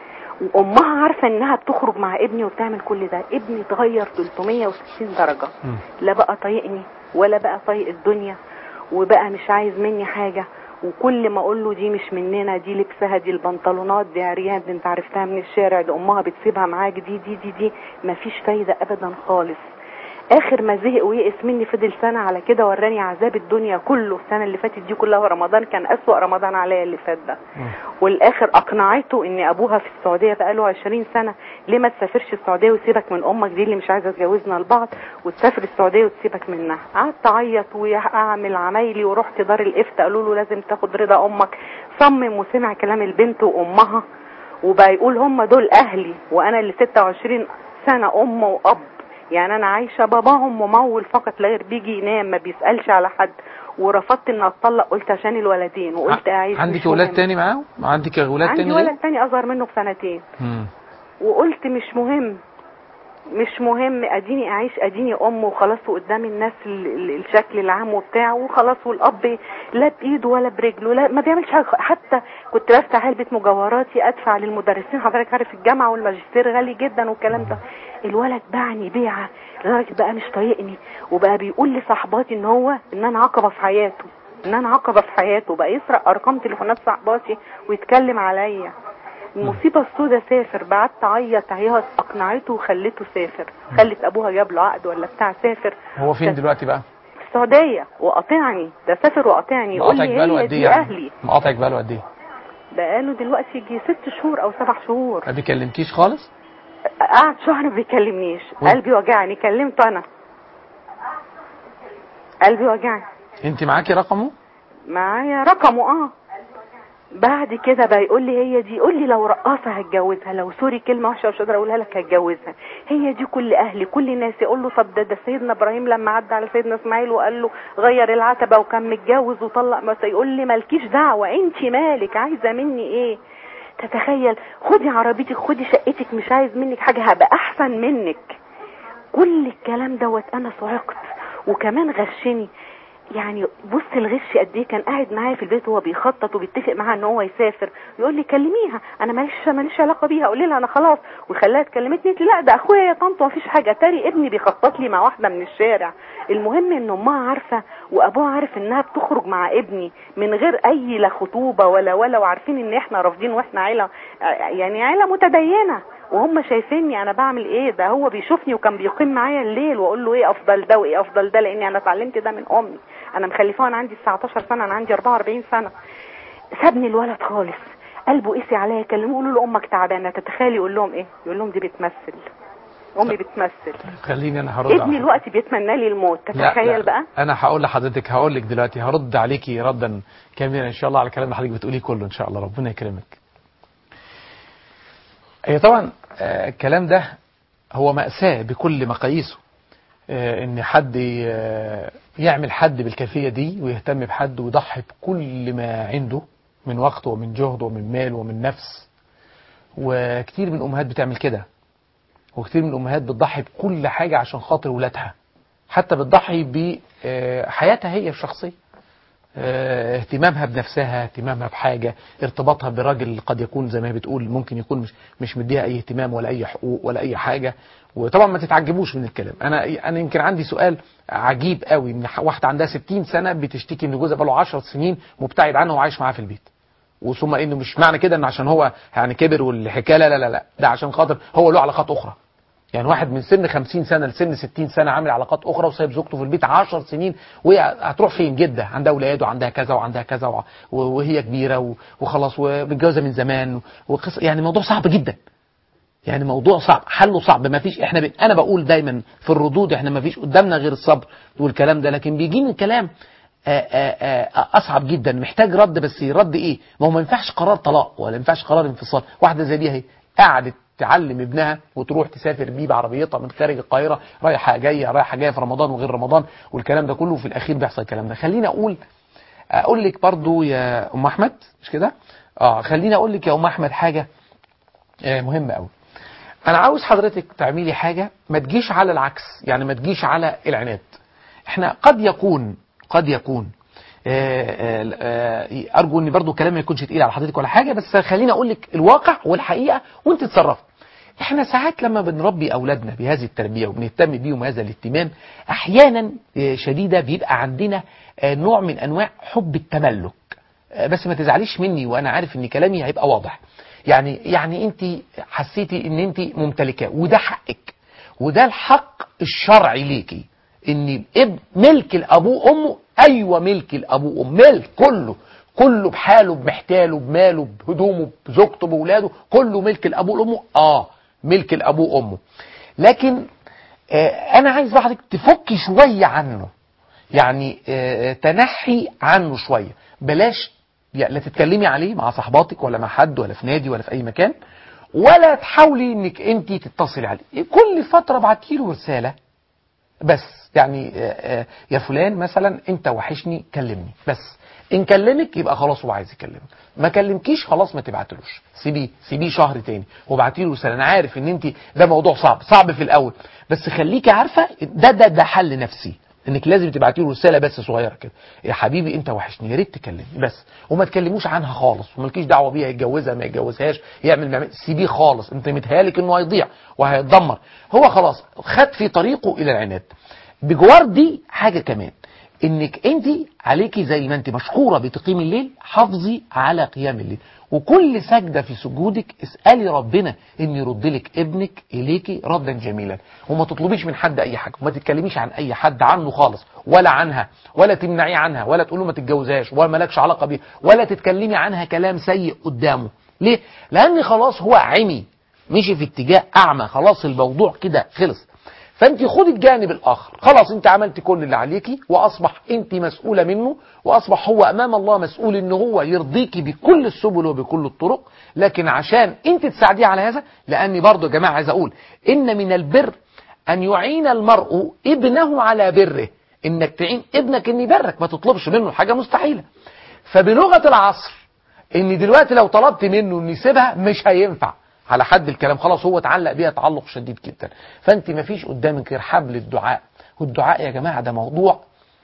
D: وامها عارفه انها بتخرج مع ابني وبتعمل كل ده ابني اتغير 360 درجه
C: مم.
D: لا بقى طايقني ولا بقى طايق الدنيا وبقى مش عايز مني حاجه وكل ما اقول له دي مش مننا دي لبسها دي البنطلونات دي عريان دي انت عرفتها من الشارع دي امها بتسيبها معاك دي دي دي دي مفيش فايده ابدا خالص اخر ما زهق ويئس مني فضل سنه على كده وراني عذاب الدنيا كله السنه اللي فاتت دي كلها ورمضان كان اسوأ رمضان عليا اللي فات ده والاخر اقنعته ان ابوها في السعوديه بقاله 20 سنه ليه ما تسافرش السعوديه وسيبك من امك دي اللي مش عايزه تجوزنا لبعض وتسافر السعوديه وتسيبك منها قعدت اعيط واعمل عمايلي ورحت دار الافتاء قالوا له لازم تاخد رضا امك صمم وسمع كلام البنت وامها وبقى يقول هم دول اهلي وانا اللي 26 سنه ام واب يعني انا عايشه باباهم ممول فقط لا غير بيجي ينام ما بيسالش على حد ورفضت ان اتطلق قلت عشان الولدين وقلت اعيش
C: عندك
D: مش
C: ولاد
D: مهم.
C: تاني معاه عندك ولاد
D: عندي
C: تاني غير
D: ولد تاني اصغر منه بسنتين
C: مم.
D: وقلت مش مهم مش مهم اديني اعيش اديني ام وخلاص وقدام الناس ال- ال- الشكل العام وبتاعه وخلاص والاب لا بايده ولا برجله لا ما بيعملش حاجه حتى كنت بفتح علبه مجوهراتي ادفع للمدرسين حضرتك عارف الجامعه والماجستير غالي جدا والكلام ده الولد باعني بيعه لدرجه بقى مش طايقني وبقى بيقول لصاحباتي ان هو ان انا عقبه في حياته ان انا عقبه في حياته بقى يسرق ارقام تليفونات صاحباتي ويتكلم عليا المصيبة السوداء سافر بعدت اعيط عياط اقنعته وخلته سافر خلت ابوها جاب له عقد ولا بتاع سافر
C: هو فين دلوقتي بقى
D: في السعودية وقاطعني ده سافر وقاطعني يقول
C: مقاطعك
D: لي
C: بقاله
D: هي
C: قد ايه
D: دي
C: يعني
D: اهلي
C: مقاطعك بقاله قد ايه
D: بقاله دلوقتي يجي ست شهور او سبع شهور
C: ما بيكلمكيش خالص
D: قعد شهر ما بيكلمنيش
C: و-
D: قلبي وجعني كلمته انا قلبي وجعني
C: انت معاكي رقمه
D: معايا رقمه اه بعد كده بقى يقول لي هي دي يقول لي لو رقاصه هتجوزها لو سوري كلمه وحشه مش قادره اقولها لك هتجوزها هي دي كل اهلي كل الناس يقول له طب ده, ده سيدنا ابراهيم لما عدى على سيدنا اسماعيل وقال له غير العتبه وكان متجوز وطلق ما يقول لي مالكيش دعوه انت مالك عايزه مني ايه تتخيل خدي عربيتك خدي شقتك مش عايز منك حاجه هبقى احسن منك كل الكلام دوت انا صعقت وكمان غشني يعني بص الغش قد ايه كان قاعد معايا في البيت وهو بيخطط وبيتفق معاها ان هو يسافر يقول لي كلميها انا ماليش ماليش علاقه بيها قولي لها انا خلاص وخلاها تكلمتني قلت لي لا ده اخويا يا طنط مفيش حاجه تاري ابني بيخطط لي مع واحده من الشارع المهم ان امها عارفه وابوها عارف انها بتخرج مع ابني من غير اي لا خطوبه ولا ولا وعارفين ان احنا رافضين واحنا عيله يعني عيله متدينه وهم شايفيني انا بعمل ايه ده هو بيشوفني وكان بيقيم معايا الليل واقول له ايه افضل ده وايه افضل ده لاني انا اتعلمت ده من امي انا مخلفاه وانا عندي 19 سنه انا عندي 44 سنه سابني الولد خالص قلبه قسي عليا يكلموه يقولوا له امك تعبانه تتخيلي يقول لهم ايه يقول لهم دي بتمثل امي بتمثل
C: خليني انا هرد
D: ابني
C: على
D: الوقت بيتمنى لي الموت
C: لا
D: تتخيل
C: لا
D: بقى
C: انا هقول لحضرتك هقول لك دلوقتي هرد عليكي ردا كاملا ان شاء الله على الكلام اللي حضرتك بتقوليه كله ان شاء الله ربنا يكرمك هي طبعا آه، الكلام ده هو مأساة بكل مقاييسه آه، ان حد آه، يعمل حد بالكيفية دي ويهتم بحد ويضحي بكل ما عنده من وقته ومن جهده ومن مال ومن نفس وكتير من الامهات بتعمل كده وكتير من الامهات بتضحي بكل حاجة عشان خاطر ولادها حتى بتضحي بحياتها هي الشخصية آه، اهتمامها بنفسها اهتمامها بحاجة ارتباطها براجل قد يكون زي ما هي بتقول ممكن يكون مش, مش مديها اي اهتمام ولا اي حقوق ولا اي حاجة وطبعا ما تتعجبوش من الكلام انا انا يمكن عندي سؤال عجيب قوي من واحدة عندها 60 سنة بتشتكي ان جوزها بقاله 10 سنين مبتعد عنها وعايش معاها في البيت وثم انه مش معنى كده ان عشان هو يعني كبر والحكايه لا لا لا لا ده عشان خاطر هو له علاقات اخرى يعني واحد من سن 50 سنه لسن 60 سنه عامل علاقات اخرى وسايب زوجته في البيت 10 سنين وهي هتروح فين جده عندها اولاد وعندها كذا وعندها كذا وع- وهي كبيره و- وخلاص ومتجوزه من زمان وقص يعني موضوع صعب جدا يعني موضوع صعب حله صعب ما فيش احنا ب... انا بقول دايما في الردود احنا ما فيش قدامنا غير الصبر والكلام ده لكن بيجيني الكلام آآ آآ اصعب جدا محتاج رد بس رد ايه ما هو ما ينفعش قرار طلاق ولا ينفعش قرار انفصال واحده زي دي اهي قعدت تعلم ابنها وتروح تسافر بيه بعربيتها من خارج القاهره رايحه جايه رايحه جايه في رمضان وغير رمضان والكلام ده كله وفي الاخير بيحصل الكلام ده خليني اقول اقول لك برضو يا ام احمد مش كده اه خليني اقول لك يا ام احمد حاجه آه، مهمه قوي انا عاوز حضرتك تعملي حاجه ما تجيش على العكس يعني ما تجيش على العناد احنا قد يكون قد يكون آه، آه، آه، ارجو ان برضو كلامي ما يكونش تقيل على حضرتك ولا حاجه بس خليني اقول لك الواقع والحقيقه وانت تتصرفي احنا ساعات لما بنربي اولادنا بهذه التربيه وبنهتم بيهم هذا الاهتمام احيانا آه، شديده بيبقى عندنا آه، نوع من انواع حب التملك آه، بس ما تزعليش مني وانا عارف ان كلامي هيبقى واضح يعني يعني انت حسيتي ان انت ممتلكاه وده حقك وده الحق الشرعي ليكي ان اب ملك الابوه وامه ايوه ملك الابوه وامه ملك كله كله بحاله بمحتاله بماله بهدومه بزوجته باولاده كله ملك الابوه وامه اه ملك الابوه وامه لكن آه انا عايز حضرتك تفكي شويه عنه يعني آه تنحي عنه شويه بلاش يعني لا تتكلمي عليه مع صحباتك ولا مع حد ولا في نادي ولا في اي مكان ولا تحاولي انك انت تتصلي عليه كل فتره ابعتي له رساله بس يعني آه، آه، يا فلان مثلا انت وحشني كلمني بس ان كلمك يبقى خلاص هو عايز يكلمك ما كلمكيش خلاص ما تبعتلوش سيبيه سيبيه شهر تاني وابعتي له رساله انا عارف ان انت ده موضوع صعب صعب في الاول بس خليكي عارفه ده ده ده حل نفسي انك لازم تبعتي له رساله بس صغيره كده يا حبيبي انت وحشني يا ريت تكلمني بس وما تكلموش عنها خالص ومالكيش دعوه بيها يتجوزها ما يتجوزهاش يعمل ما يعمل سيبيه خالص انت متهيالك انه هيضيع وهيتدمر هو خلاص خد في طريقه الى العناد بجوار دي حاجه كمان انك انت عليكي زي ما انت مشهوره بتقيم الليل حافظي على قيام الليل وكل سجده في سجودك اسالي ربنا ان يرد لك ابنك اليكي ردا جميلا وما تطلبيش من حد اي حاجه وما تتكلميش عن اي حد عنه خالص ولا عنها ولا تمنعيه عنها ولا تقول له ما تتجوزهاش ولا مالكش علاقه بيه ولا تتكلمي عنها كلام سيء قدامه ليه لان خلاص هو عمي مشي في اتجاه اعمى خلاص الموضوع كده خلص فانت خدي الجانب الاخر خلاص انت عملت كل اللي عليكي واصبح انت مسؤولة منه واصبح هو امام الله مسؤول ان هو يرضيكي بكل السبل وبكل الطرق لكن عشان انت تساعديه على هذا لاني برضو يا جماعة عايز اقول ان من البر ان يعين المرء ابنه على بره انك تعين ابنك ان يبرك ما تطلبش منه حاجة مستحيلة فبلغة العصر ان دلوقتي لو طلبت منه ان يسيبها مش هينفع على حد الكلام خلاص هو اتعلق بيها تعلق شديد جدا فانت ما فيش قدامك غير حبل الدعاء والدعاء يا جماعة ده موضوع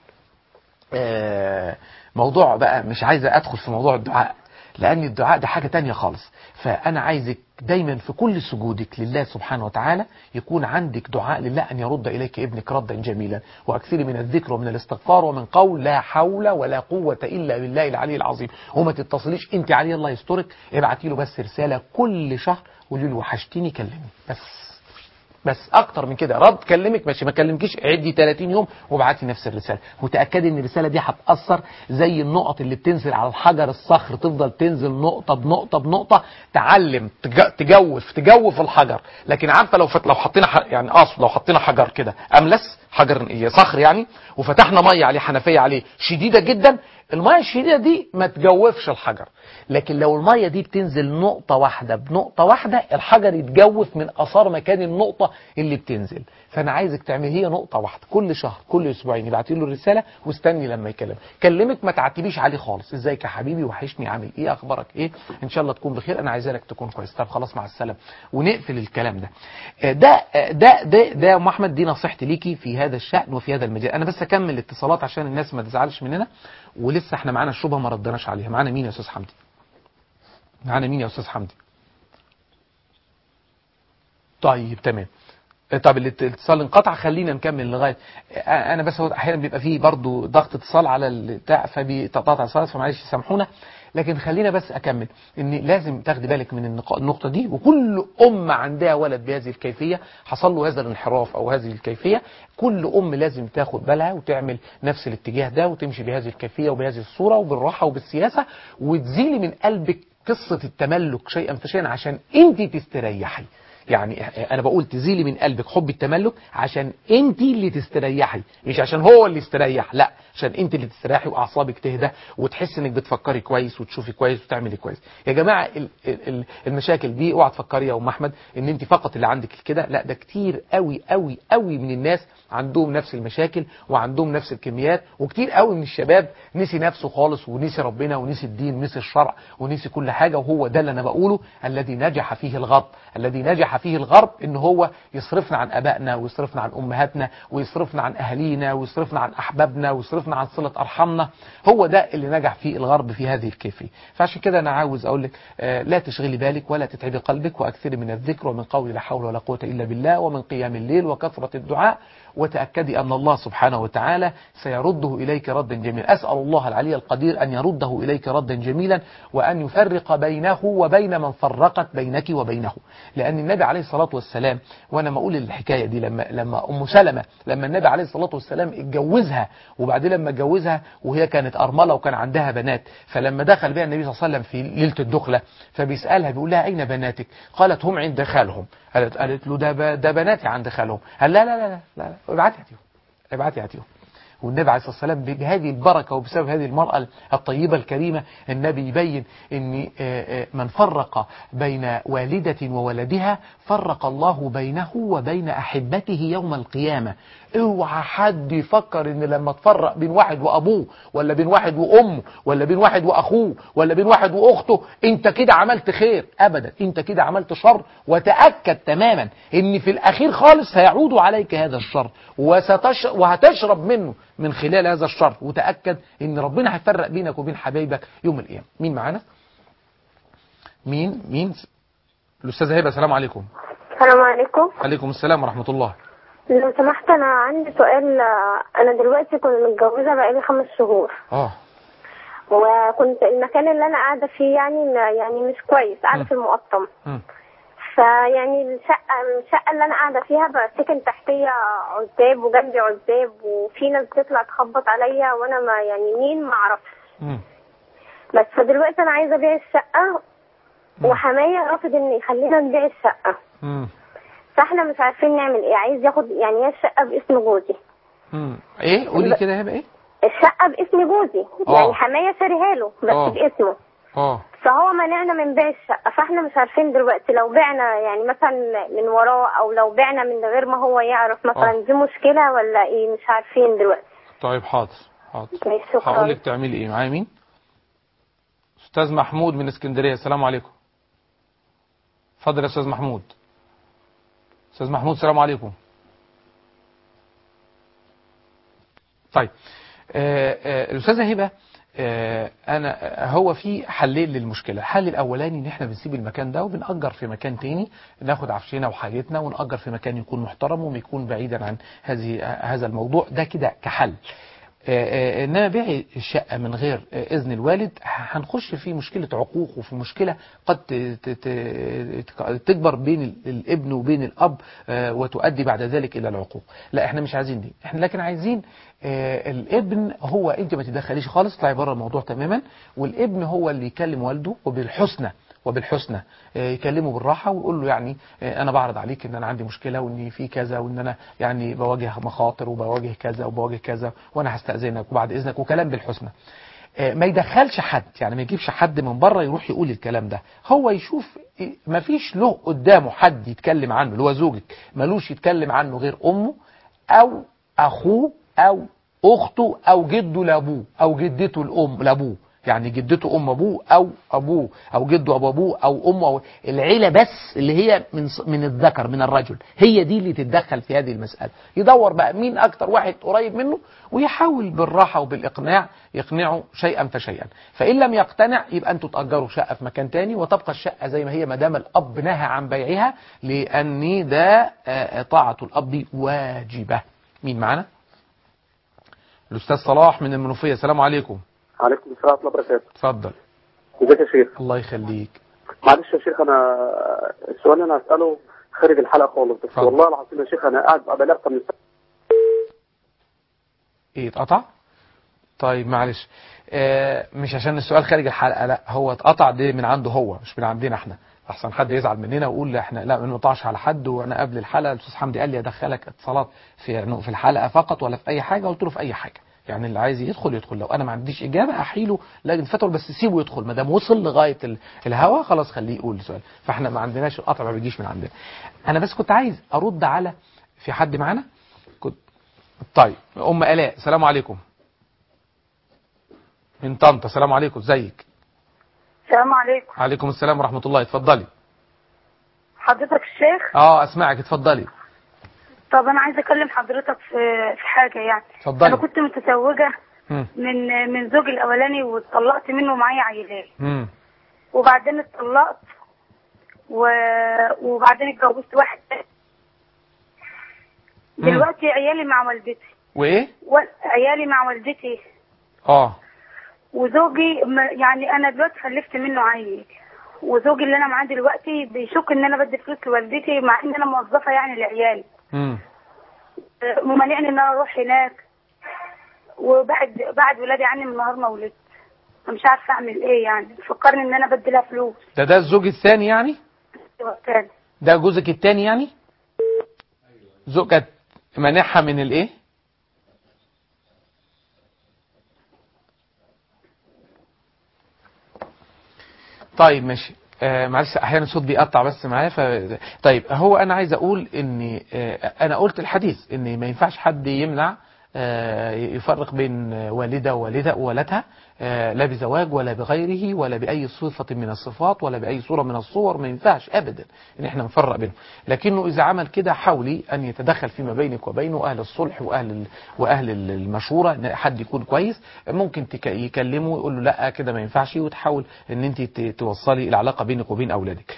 C: آه، موضوع بقى مش عايز ادخل في موضوع الدعاء لان الدعاء ده حاجة تانية خالص فانا عايزك دايما في كل سجودك لله سبحانه وتعالى يكون عندك دعاء لله ان يرد اليك ابنك ردا جميلا واكثري من الذكر ومن الاستغفار ومن قول لا حول ولا قوة الا بالله العلي العظيم وما تتصليش انت عليه الله يسترك ابعتي له بس رسالة كل شهر قولي له وحشتيني كلمني بس بس اكتر من كده رد كلمك ماشي ما كلمكيش عدي 30 يوم وابعتي نفس الرساله وتاكدي ان الرساله دي هتاثر زي النقط اللي بتنزل على الحجر الصخر تفضل تنزل نقطه بنقطه بنقطه تعلم تج- تجوف تجوف الحجر لكن عارفه لو فت لو حطينا ح... يعني اقصد لو حطينا حجر كده املس حجر إيه، صخر يعني وفتحنا ميه عليه حنفيه عليه شديده جدا الميه الشديده دي ما تجوفش الحجر لكن لو الميه دي بتنزل نقطه واحده بنقطه واحده الحجر يتجوف من اثار مكان النقطه اللي بتنزل فانا عايزك تعمل هي نقطه واحده كل شهر كل اسبوعين يبعتي له الرساله واستني لما يكلم كلمك ما تعتبيش عليه خالص ازيك يا حبيبي وحشني عامل ايه اخبارك ايه ان شاء الله تكون بخير انا عايزك تكون كويس طب خلاص مع السلامه ونقفل الكلام ده آه، ده آه، ده ده ده يا ام احمد دي نصيحتي ليكي في هذا الشان وفي هذا المجال انا بس اكمل الاتصالات عشان الناس ما تزعلش مننا ولسه احنا معانا الشبهه ما ردناش عليها معانا مين يا استاذ حمدي معانا مين يا استاذ حمدي طيب تمام طب الات- الاتصال انقطع خلينا نكمل لغايه انا بس هو احيانا بيبقى فيه برضو ضغط اتصال على البتاع فبيتقطع الاتصال فمعلش سامحونا لكن خلينا بس اكمل ان لازم تاخدي بالك من النق- النقطه دي وكل ام عندها ولد بهذه الكيفيه حصل له هذا الانحراف او هذه الكيفيه كل ام لازم تاخد بالها وتعمل نفس الاتجاه ده وتمشي بهذه الكيفيه وبهذه الصوره وبالراحه وبالسياسه وتزيلي من قلبك قصه التملك شيئا فشيئا عشان انت تستريحي يعني انا بقول تزيلي من قلبك حب التملك عشان انت اللي تستريحي مش عشان هو اللي يستريح لا عشان انت اللي تستريحي واعصابك تهدى وتحس انك بتفكري كويس وتشوفي كويس وتعملي كويس يا جماعه ال- ال- ال- المشاكل دي اوعى تفكري يا ام احمد ان انت فقط اللي عندك كده لا ده كتير قوي قوي قوي من الناس عندهم نفس المشاكل وعندهم نفس الكميات وكتير قوي من الشباب نسي نفسه خالص ونسي ربنا ونسي الدين ونسي الشرع ونسي كل حاجه وهو ده اللي انا بقوله الذي نجح فيه الغرب الذي نجح فيه الغرب ان هو يصرفنا عن ابائنا ويصرفنا عن امهاتنا ويصرفنا عن اهالينا ويصرفنا عن احبابنا ويصرفنا عن صله ارحامنا هو ده اللي نجح فيه الغرب في هذه الكيفيه فعشان كده انا عاوز اقول لك آه، لا تشغلي بالك ولا تتعبي قلبك واكثري من الذكر ومن قول لا حول ولا قوه الا بالله ومن قيام الليل وكثره الدعاء وتأكدي أن الله سبحانه وتعالى سيرده إليك ردا جميلا أسأل الله العلي القدير أن يرده إليك ردا جميلا وأن يفرق بينه وبين من فرقت بينك وبينه لأن النبي عليه الصلاة والسلام وأنا ما أقول الحكاية دي لما, لما أم سلمة لما النبي عليه الصلاة والسلام اتجوزها وبعدين لما اتجوزها وهي كانت أرملة وكان عندها بنات فلما دخل بها النبي صلى الله عليه وسلم في ليلة الدخلة فبيسألها بيقول لها أين بناتك قالت هم عند خالهم قالت, قالت له ده, ب- ده بناتي عند خالهم قال لا لا لا لا, لا, لا ابعتي هاتيهم ابعتي هاتيهم والنبي عليه الصلاة والسلام بهذه البركة وبسبب هذه المرأة الطيبة الكريمة النبي يبين ان آه، آه، من فرق بين والدة وولدها فرق الله بينه وبين أحبته يوم القيامة اوعى حد يفكر ان لما تفرق بين واحد وابوه ولا بين واحد وامه ولا بين واحد واخوه ولا بين واحد واخته انت كده عملت خير ابدا انت كده عملت شر وتاكد تماما ان في الاخير خالص هيعود عليك هذا الشر وستش وهتشرب منه من خلال هذا الشر وتاكد ان ربنا هيفرق بينك وبين حبايبك يوم القيامه مين معانا مين مين الاستاذه هبه السلام عليكم
E: السلام عليكم
C: عليكم السلام ورحمه الله
E: لو سمحت انا عندي سؤال آه، انا دلوقتي كنت متجوزه بقالي خمس شهور
C: اه
E: وكنت المكان اللي انا قاعده فيه يعني يعني مش كويس قاعده
C: مم.
E: في المقطم
C: مم.
E: فيعني الشقه الشقه اللي انا قاعده فيها بقى سكن تحتيه عزاب وجنبي عزاب وفي ناس بتطلع تخبط عليا وانا ما يعني مين ما اعرفش
C: مم.
E: بس فدلوقتي انا عايزه ابيع الشقه وحمايه رافض ان يخلينا نبيع الشقه
C: مم.
E: فاحنا مش عارفين نعمل ايه عايز ياخد يعني هي الشقه باسم جوزي
C: مم. ايه قولي كده يا هبه ايه
E: الشقة باسم جوزي
C: آه.
E: يعني حماية شاريها له بس
C: آه.
E: باسمه
C: اه
E: فهو منعنا من بيع الشقة فاحنا مش عارفين دلوقتي لو بعنا يعني مثلا من وراه او لو بعنا من غير ما هو يعرف مثلا
C: آه.
E: دي مشكلة ولا ايه مش عارفين دلوقتي
C: طيب حاضر حاضر
E: ماشي، شكرا.
C: هقول لك تعملي ايه معايا مين استاذ محمود من اسكندريه السلام عليكم اتفضل يا استاذ محمود استاذ محمود السلام عليكم طيب آه، آه، الاستاذه هبه آه، انا آه، هو في حلين للمشكله الحل الاولاني ان احنا بنسيب المكان ده وبنأجر في مكان تاني ناخد عفشنا وحاجتنا ونأجر في مكان يكون محترم ويكون بعيدا عن هذه هذا الموضوع ده كده كحل آه، آه، انما بيع الشقه من غير آه، اذن الوالد هنخش في مشكله عقوق وفي مشكله قد ت- ت- ت- تكبر بين ال- الابن وبين الاب آه، وتؤدي بعد ذلك الى العقوق لا احنا مش عايزين دي احنا لكن عايزين آه، الابن هو انت ما تتدخليش خالص اطلعي بره الموضوع تماما والابن هو اللي يكلم والده وبالحسنى وبالحسنى آه، يكلمه بالراحه ويقول له يعني آه، انا بعرض عليك ان انا عندي مشكله وان في كذا وان انا يعني بواجه مخاطر وبواجه كذا وبواجه كذا وانا هستاذنك وبعد اذنك وكلام بالحسنى آه، ما يدخلش حد يعني ما يجيبش حد من بره يروح يقول الكلام ده هو يشوف إيه، ما فيش له قدامه حد يتكلم عنه اللي هو زوجك ملوش يتكلم عنه غير امه او اخوه او اخته او جده لابوه او جدته الام لابوه يعني جدته ام ابوه او ابوه او جده ابو ابوه او امه أو العيله بس اللي هي من ص- من الذكر من الرجل هي دي اللي تتدخل في هذه المساله يدور بقى مين اكتر واحد قريب منه ويحاول بالراحه وبالاقناع يقنعه شيئا فشيئا فان لم يقتنع يبقى انتوا تاجروا شقه في مكان تاني وتبقى الشقه زي ما هي ما دام الاب نهى عن بيعها لان ده آه، طاعه الاب واجبه مين معانا الاستاذ صلاح من المنوفيه السلام عليكم
F: عليكم السلام ورحمه الله وبركاته
C: اتفضل
F: ازيك يا شيخ
C: الله يخليك
F: معلش يا شيخ انا السؤال اللي انا هساله خارج الحلقه خالص بس
C: اتفضل.
F: والله العظيم يا شيخ انا قاعد بقى اكتر من ساعه
C: ايه اتقطع طيب معلش آه مش عشان السؤال خارج الحلقه لا هو اتقطع دي من عنده هو مش من عندنا احنا احسن حد يزعل مننا ويقول احنا لا ما نقطعش على حد وانا قبل الحلقه الاستاذ حمدي قال لي ادخلك اتصالات في في الحلقه فقط ولا في اي حاجه قلت له في اي حاجه يعني اللي عايز يدخل يدخل لو انا ما عنديش اجابه احيله لجنه فتوى بس سيبه يدخل ما دام وصل لغايه ال- الهوا خلاص خليه يقول السؤال فاحنا ما عندناش القطع ما بيجيش من عندنا انا بس كنت عايز ارد على في حد معانا كنت طيب ام الاء السلام عليكم من طنطا السلام عليكم ازيك
E: السلام عليكم
C: عليكم السلام ورحمه الله اتفضلي
E: حضرتك الشيخ
C: اه اسمعك اتفضلي
E: طب انا عايزه اكلم حضرتك في في حاجه يعني
C: اتفضلي.
E: انا كنت متزوجه
C: مم.
E: من من زوجي الاولاني واتطلقت منه معايا عيلين
C: مم.
E: وبعدين اتطلقت و... وبعدين اتجوزت واحد تاني.
C: مم.
E: دلوقتي عيالي مع والدتي
C: وايه
E: و... عيالي مع والدتي
C: اه
E: وزوجي م- يعني انا دلوقتي خلفت منه عيل وزوجي اللي انا معاه دلوقتي بيشك ان انا بدي فلوس لوالدتي مع ان انا موظفه يعني لعيالي
C: مم.
E: أه، ممانعني ان انا اروح هناك وبعد بعد ولادي عني من نهار ما ولدت أنا مش عارفه اعمل ايه يعني فكرني ان انا بدي لها فلوس
C: ده ده الزوج الثاني يعني
E: تاني
C: ده جوزك الثاني يعني زوجك مانعها من الايه طيب ماشي آه معلش احيانا الصوت بيقطع بس معايا ف... طيب هو انا عايز اقول ان آه انا قلت الحديث ان ما ينفعش حد يمنع آه يفرق بين والدة ووالدة وولدها آه لا بزواج ولا بغيره ولا بأي صفة من الصفات ولا بأي صورة من الصور ما ينفعش أبدا إن احنا نفرق بينهم لكنه إذا عمل كده حاولي أن يتدخل فيما بينك وبينه أهل الصلح وأهل ال- وأهل المشورة إن حد يكون كويس ممكن تك- يكلمه يقول له لا كده ما ينفعش وتحاول ان انت ت- توصلي العلاقه بينك وبين اولادك.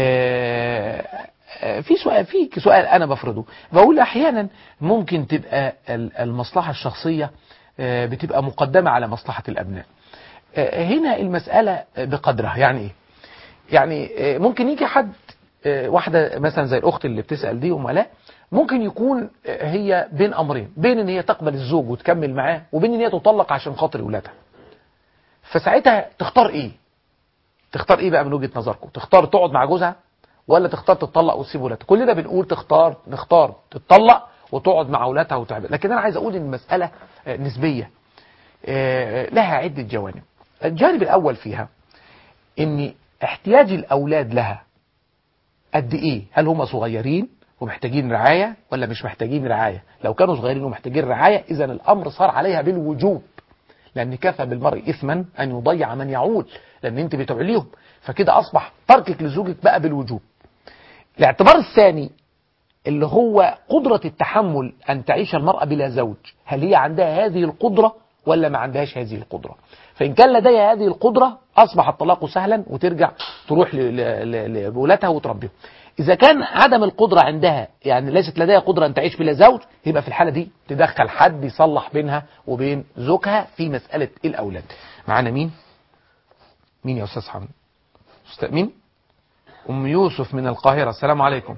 C: آه، آه، في سؤال في سؤال انا بفرضه بقول احيانا ممكن تبقى ال- المصلحه الشخصيه آه، بتبقى مقدمه على مصلحه الابناء. آه، هنا المساله بقدرها يعني ايه؟ يعني آه، ممكن يجي حد آه، واحده مثلا زي الاخت اللي بتسال دي ام الاء ممكن يكون آه، هي بين امرين بين ان هي تقبل الزوج وتكمل معاه وبين ان هي تطلق عشان خاطر اولادها فساعتها تختار ايه تختار ايه بقى من وجهة نظركم تختار تقعد مع جوزها ولا تختار تطلق وتسيب ولادها كلنا بنقول تختار نختار تطلق وتقعد مع اولادها وتعمل لكن انا عايز اقول ان المسألة آه، نسبية آه، لها عدة جوانب الجانب الاول فيها ان احتياج الاولاد لها قد ايه هل هم صغيرين ومحتاجين رعاية ولا مش محتاجين رعاية لو كانوا صغيرين ومحتاجين رعاية اذا الامر صار عليها بالوجوب لأن كفى بالمرء إثما أن يضيع من يعول لأن أنت بتعليهم فكده أصبح تركك لزوجك بقى بالوجوب الاعتبار الثاني اللي هو قدرة التحمل أن تعيش المرأة بلا زوج هل هي عندها هذه القدرة ولا ما عندهاش هذه القدرة فإن كان لديها هذه القدرة أصبح الطلاق سهلا وترجع تروح ل- ل- ل- لأولادها وتربيهم إذا كان عدم القدرة عندها يعني ليست لديها قدرة أن تعيش بلا زوج يبقى في الحالة دي تدخل حد يصلح بينها وبين زوجها في مسألة الأولاد معانا مين؟ مين يا أستاذ حمد؟ أستاذ مين؟ أم يوسف من القاهرة السلام عليكم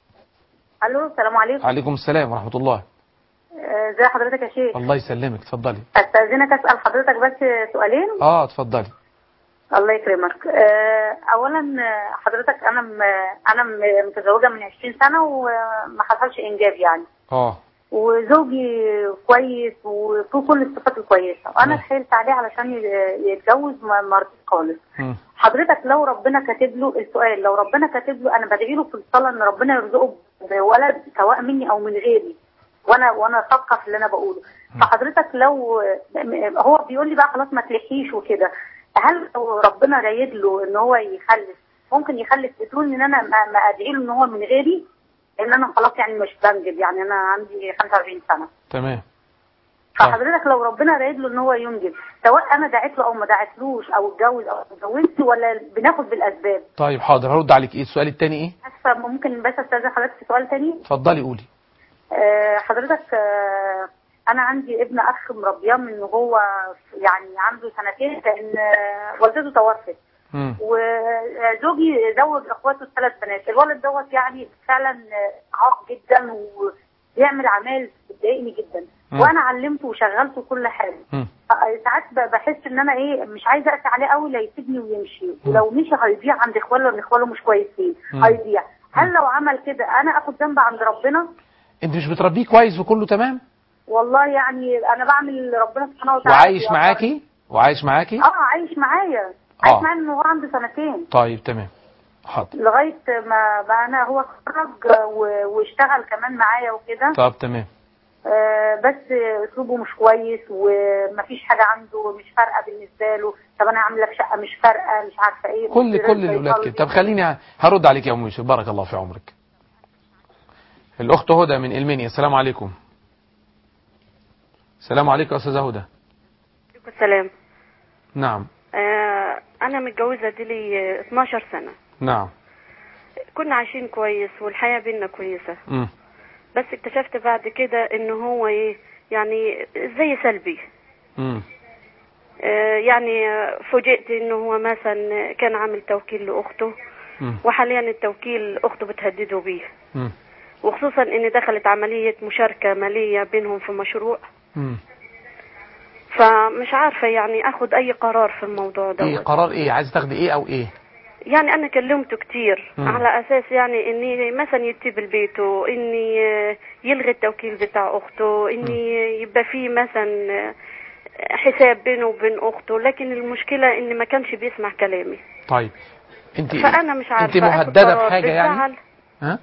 G: الو السلام عليكم
C: عليكم السلام ورحمة الله
G: آه، ازي حضرتك يا شيخ
C: الله يسلمك اتفضلي
G: استاذنك اسال حضرتك بس سؤالين
C: اه اتفضلي
G: الله يكرمك آه، اولا آه، حضرتك انا م... انا م- متزوجه من 20 سنه وما حصلش انجاب يعني
C: اه
G: وزوجي كويس وفيه كل الصفات الكويسه وانا
C: نعم.
G: اتحايلت عليه علشان ي- يتجوز ما ما رضيش خالص
C: مم.
G: حضرتك لو ربنا كاتب له السؤال لو ربنا كاتب له انا بدعي له في الصلاه ان ربنا يرزقه بولد سواء مني او من غيري وانا وانا صادقه في اللي انا بقوله فحضرتك لو هو بيقول لي بقى خلاص ما تلحيش وكده هل لو ربنا رايد له ان هو يخلف ممكن يخلف بدون ان انا ما ما ادعي له ان هو من غيري لان انا خلاص يعني مش بنجب يعني انا عندي 45 سنه
C: تمام
G: فحضرتك لو ربنا رايد له ان هو ينجب سواء انا دعيت له او ما دعيتلوش او اتجوز او اتجوزت ولا بناخد بالاسباب
C: طيب حاضر هرد عليك ايه السؤال التاني ايه
G: اسفه ممكن بس استاذن حضرتك في سؤال تاني
C: اتفضلي قولي
G: آه، حضرتك آه، انا عندي ابن اخ مربياه من هو يعني عنده سنتين لان آه، والدته توفت
C: مم.
G: وزوجي زوج اخواته الثلاث بنات الولد دوت يعني فعلا آه، عاق جدا وبيعمل اعمال بتضايقني جدا
C: مم.
G: وانا علمته وشغلته كل حاجه
C: مم.
G: آه، ساعات ب- بحس ان انا ايه مش عايزه اقسى عليه قوي لا يسيبني ويمشي ولو مشي هيضيع عند اخواله لان اخواله مش كويسين
C: مم.
G: هيضيع هل لو عمل كده انا اخد ذنب عند ربنا
C: انت مش بتربيه كويس وكله تمام
G: والله يعني انا بعمل ربنا سبحانه وتعالى
C: وعايش
G: بيقدر.
C: معاكي وعايش معاكي
G: اه عايش معايا
C: آه.
G: عايش معايا من هو عنده سنتين
C: طيب تمام حاضر
G: لغايه ما بقى انا هو اتخرج و- واشتغل كمان معايا وكده
C: طب تمام
G: آه بس اسلوبه مش كويس ومفيش حاجه عنده مش فارقه بالنسبه له طب انا عامله لك شقه مش فارقه مش عارفه ايه
C: كل
G: بس
C: كل الاولاد كده طب خليني هرد عليك يا ام يوسف بارك الله في عمرك الاخت هدى من المنيا السلام عليكم السلام عليكم يا استاذه هدى
H: عليكم السلام
C: نعم
H: آه انا متجوزه دي لي 12 سنه
C: نعم
H: كنا عايشين كويس والحياه بينا كويسه
C: مم.
H: بس اكتشفت بعد كده ان هو ايه يعني زي سلبي
C: مم.
H: آه يعني آه، فوجئت انه هو مثلا كان عامل توكيل لاخته
C: مم.
H: وحاليا التوكيل اخته بتهدده بيه
C: مم.
H: وخصوصا ان دخلت عمليه مشاركه ماليه بينهم في مشروع
C: مم.
H: فمش عارفه يعني اخد اي قرار في الموضوع ده
C: ايه قرار ايه عايز تاخدي ايه او ايه
H: يعني انا كلمته كتير
C: مم.
H: على اساس يعني اني مثلا يتي بيته اني آه، يلغي التوكيل بتاع اخته اني يبقى فيه مثلا آه، حساب بينه وبين اخته لكن المشكله ان ما كانش بيسمع كلامي
C: طيب انت
H: فانا مش عارفه
C: انت
H: آخد
C: مهدده
H: قرار.
C: بحاجه يعني
H: بتزعل.
C: ها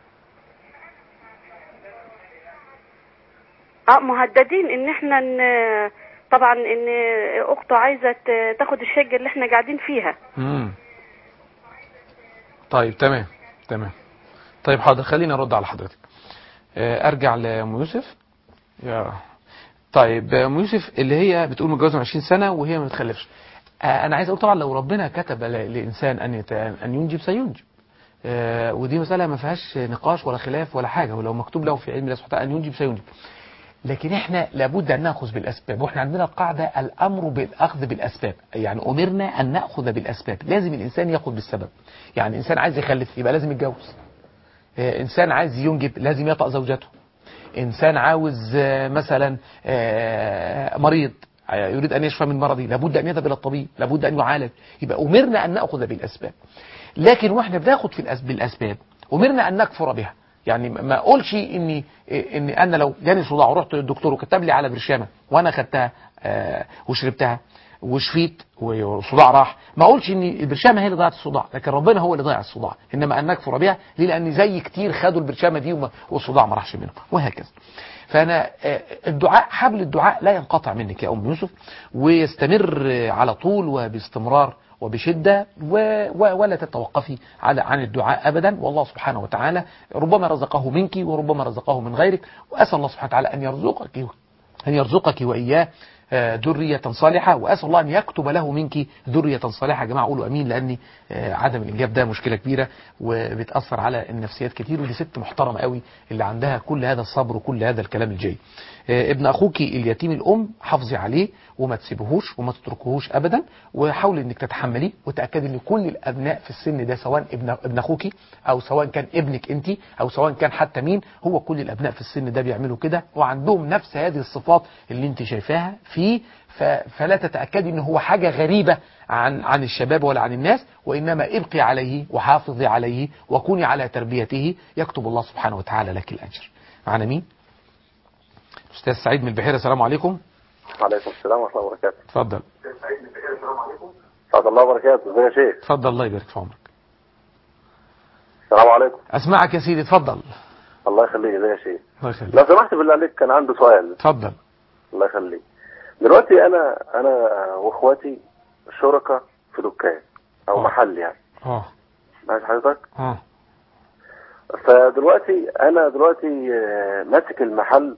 H: اه مهددين ان احنا ن... طبعا ان اخته عايزه ت- تاخد الشقه اللي احنا قاعدين فيها
C: امم طيب تمام تمام طيب حاضر خليني ارد على حضرتك آه، ارجع لام يوسف يا طيب آه، ام يوسف اللي هي بتقول متجوزه من 20 سنه وهي ما بتخلفش آه، انا عايز اقول طبعا لو ربنا كتب ل- لانسان ان يت... ان ينجب سينجب آه، ودي مساله ما فيهاش نقاش ولا خلاف ولا حاجه ولو مكتوب له في علم الله سبحانه وتعالى ان ينجب سينجب لكن احنا لابد ان ناخذ بالاسباب واحنا عندنا القاعده الامر بالاخذ بالاسباب يعني امرنا ان ناخذ بالاسباب لازم الانسان ياخذ بالسبب يعني انسان عايز يخلف يبقى لازم يتجوز آه، انسان عايز ينجب لازم يطأ زوجته انسان عاوز آه، مثلا آه، مريض آه، يريد ان يشفى من مرضه لابد ان يذهب الى الطبيب لابد ان يعالج يبقى امرنا ان ناخذ بالاسباب لكن واحنا بناخد في الأس- بالاسباب امرنا ان نكفر بها يعني ما ما اقولش اني ان انا لو جاني صداع ورحت للدكتور وكتب لي على برشامه وانا خدتها آه، وشربتها وشفيت والصداع راح ما اقولش ان البرشامه هي اللي ضيعت الصداع لكن ربنا هو اللي ضيع الصداع انما ان نكفر بها ليه لان زي كتير خدوا البرشامه دي وما- والصداع ما راحش منهم وهكذا فانا آه، الدعاء حبل الدعاء لا ينقطع منك يا ام يوسف ويستمر آه، على طول وباستمرار وبشدة و... و... ولا تتوقفي على عن الدعاء أبدا والله سبحانه وتعالى ربما رزقه منك وربما رزقه من غيرك وأسأل الله سبحانه وتعالى أن يرزقك أن يرزقك وإياه آه، ذرية صالحة وأسأل الله أن يكتب له منك ذرية صالحة يا جماعة قولوا أمين لأن آه، عدم الإنجاب ده مشكلة كبيرة وبتأثر على النفسيات كتير ودي ست محترمة قوي اللي عندها كل هذا الصبر وكل هذا الكلام الجيد آه، ابن أخوك اليتيم الأم حافظي عليه وما تسيبهوش وما تتركوهوش أبدا وحاولي إنك تتحمليه وتأكدي إن كل الأبناء في السن ده سواء ابن ابن أخوك أو سواء كان ابنك أنت أو سواء كان حتى مين هو كل الأبناء في السن ده بيعملوا كده وعندهم نفس هذه الصفات اللي أنت شايفاها فيه ف- فلا تتأكدي ان هو حاجة غريبة عن عن الشباب ولا عن الناس وإنما ابقي عليه وحافظي عليه وكوني على تربيته يكتب الله سبحانه وتعالى لك الأجر معنا مين؟ أستاذ سعيد من البحيرة السلام عليكم
F: وعليكم السلام ورحمة الله وبركاته
C: اتفضل
F: سعد الله وبركاته ازيك يا شيخ
C: اتفضل الله يبارك في عمرك
F: السلام عليكم
C: أسمعك يا سيدي اتفضل
F: الله يخليك ازيك يا شيخ
C: الله يخليك
F: لو سمحت بالله عليك كان عنده سؤال
C: اتفضل
F: الله يخليك دلوقتي انا انا واخواتي شركاء في دكان او
C: آه.
F: محل يعني
C: اه
F: عايز حضرتك
C: اه
F: فدلوقتي انا دلوقتي آه، ماسك المحل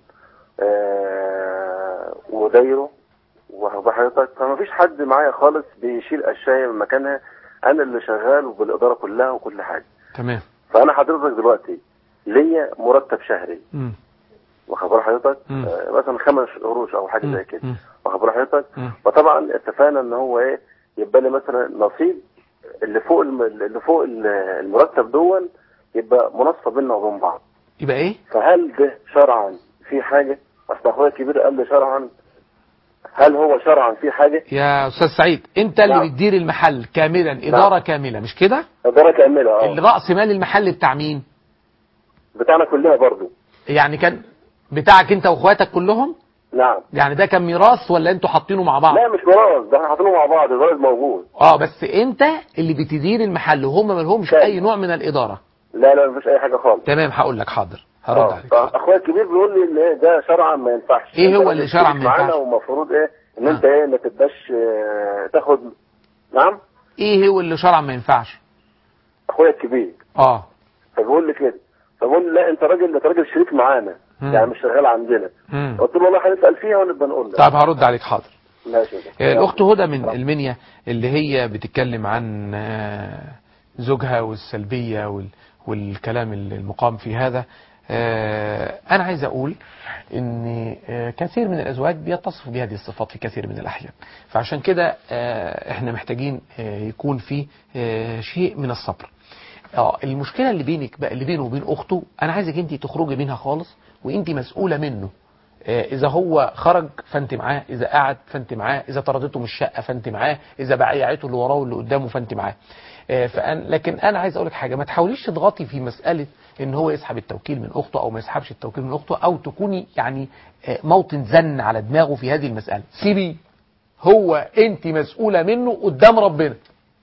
F: آه، ودايره وحضرتك فما فيش حد معايا خالص بيشيل اشياء من مكانها انا اللي شغال وبالاداره كلها وكل حاجه
C: تمام
F: فانا حضرتك دلوقتي ليا مرتب شهري
C: مم.
F: واخد بال حضرتك
C: مم.
F: آه، مثلا خمس قروش او حاجه
C: مم.
F: زي كده
C: مم.
F: واخد بال حضرتك
C: مم.
F: فطبعا اتفقنا ان هو ايه يبقى لي مثلا نصيب اللي فوق الم... اللي فوق ال- المرتب دون يبقى منصف بيننا وبين بعض
C: يبقى ايه؟
F: فهل ده شرعا في حاجه اصل اخويا الكبير قال لي شرعا هل هو شرعا في حاجه
C: يا أستاذ سعيد أنت اللي
F: نعم.
C: بتدير المحل كاملا إدارة كاملة مش كده؟
F: اداره كامله اه
C: الرأس مال المحل بتاع مين؟
F: بتاعنا كلنا برضو
C: يعني كان بتاعك انت واخواتك كلهم
F: نعم
C: يعني ده كان ميراث ولا انتوا حاطينه مع بعض
F: لا مش ميراث ده احنا حاطينه مع بعض الولد موجود
C: اه بس انت اللي بتدير المحل وهم ما لهمش
F: طيب.
C: اي نوع من الاداره
F: لا لا مفيش اي حاجه خالص
C: تمام هقول لك حاضر هرد
F: اه
C: عليك
F: فاخويا الكبير بيقول لي ان إيه ده شرعا ما ينفعش
C: إيه
F: أنت
C: هو اللي
F: لازم
C: شرعاً
F: تشترك
C: ما ينفعش؟
F: معانا ومفروض ايه ان
C: آه.
F: انت ايه ما تبقاش آه، تاخد نعم
C: ايه هو اللي شرعا ما ينفعش
F: اخويا الكبير
C: اه
F: فبيقول لي كده فبقول له لا انت راجل انت راجل شريك معانا
C: مم.
F: يعني مش شغال عندنا
C: مم.
F: قلت له والله هنسال فيها ونبقى نقول لك
C: طيب هرد عليك حاضر
F: ماشي
C: آه، الأخت هدى من المنيا اللي هي بتتكلم عن آه، زوجها والسلبية وال- والكلام المقام في هذا آه، أنا عايز أقول إن آه، كثير من الأزواج بيتصفوا بهذه الصفات في كثير من الأحيان فعشان كده آه، إحنا محتاجين آه، يكون في آه، شيء من الصبر اه المشكله اللي بينك بقى اللي بينه وبين اخته انا عايزك انت تخرجي منها خالص وانت مسؤوله منه آه، اذا هو خرج فانت معاه اذا قعد فانت معاه اذا طردته من الشقه فانت معاه اذا بعيعته اللي وراه واللي قدامه فانت معاه آه، فأن لكن انا عايز اقول لك حاجه ما تحاوليش تضغطي في مساله ان هو يسحب التوكيل من اخته او ما يسحبش التوكيل من اخته او تكوني يعني آه، موطن زن على دماغه في هذه المساله سيبيه هو انت مسؤوله منه قدام ربنا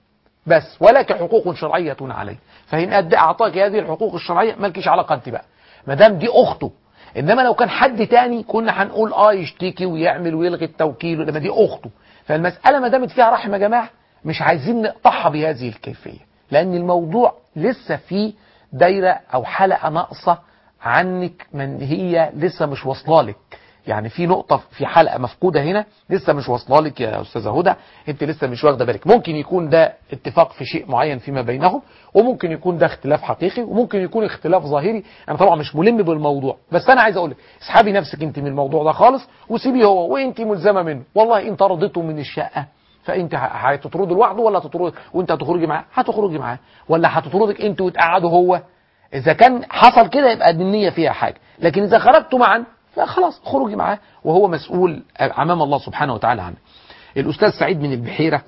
C: بس ولك حقوق شرعيه عليه فإن أدى أعطاك هذه الحقوق الشرعية مالكيش علاقة أنت بقى ما دام دي أخته إنما لو كان حد تاني كنا هنقول آه يشتكي ويعمل ويلغي التوكيل لما دي أخته فالمسألة ما دامت فيها رحم يا جماعة مش عايزين نقطعها بهذه الكيفية لأن الموضوع لسه فيه دايرة أو حلقة ناقصة عنك من هي لسه مش واصله لك يعني في نقطة في حلقة مفقودة هنا لسه مش واصله لك يا أستاذة هدى أنت لسه مش واخدة بالك ممكن يكون ده اتفاق في شيء معين فيما بينهم وممكن يكون ده اختلاف حقيقي وممكن يكون اختلاف ظاهري أنا طبعا مش ملم بالموضوع بس أنا عايز أقول لك اسحبي نفسك أنت من الموضوع ده خالص وسيبيه هو وأنت ملزمة منه والله أنت رضيته من الشقة فانت هتطرده لوحده ولا هتطرد وانت هتخرجي معاه هتخرجي معاه ولا هتطردك انت وتقعدوا هو اذا كان حصل كده يبقى النية فيها حاجة لكن اذا خرجتوا معا فخلاص خرجي معاه وهو مسؤول امام الله سبحانه وتعالى عنه الاستاذ سعيد من البحيرة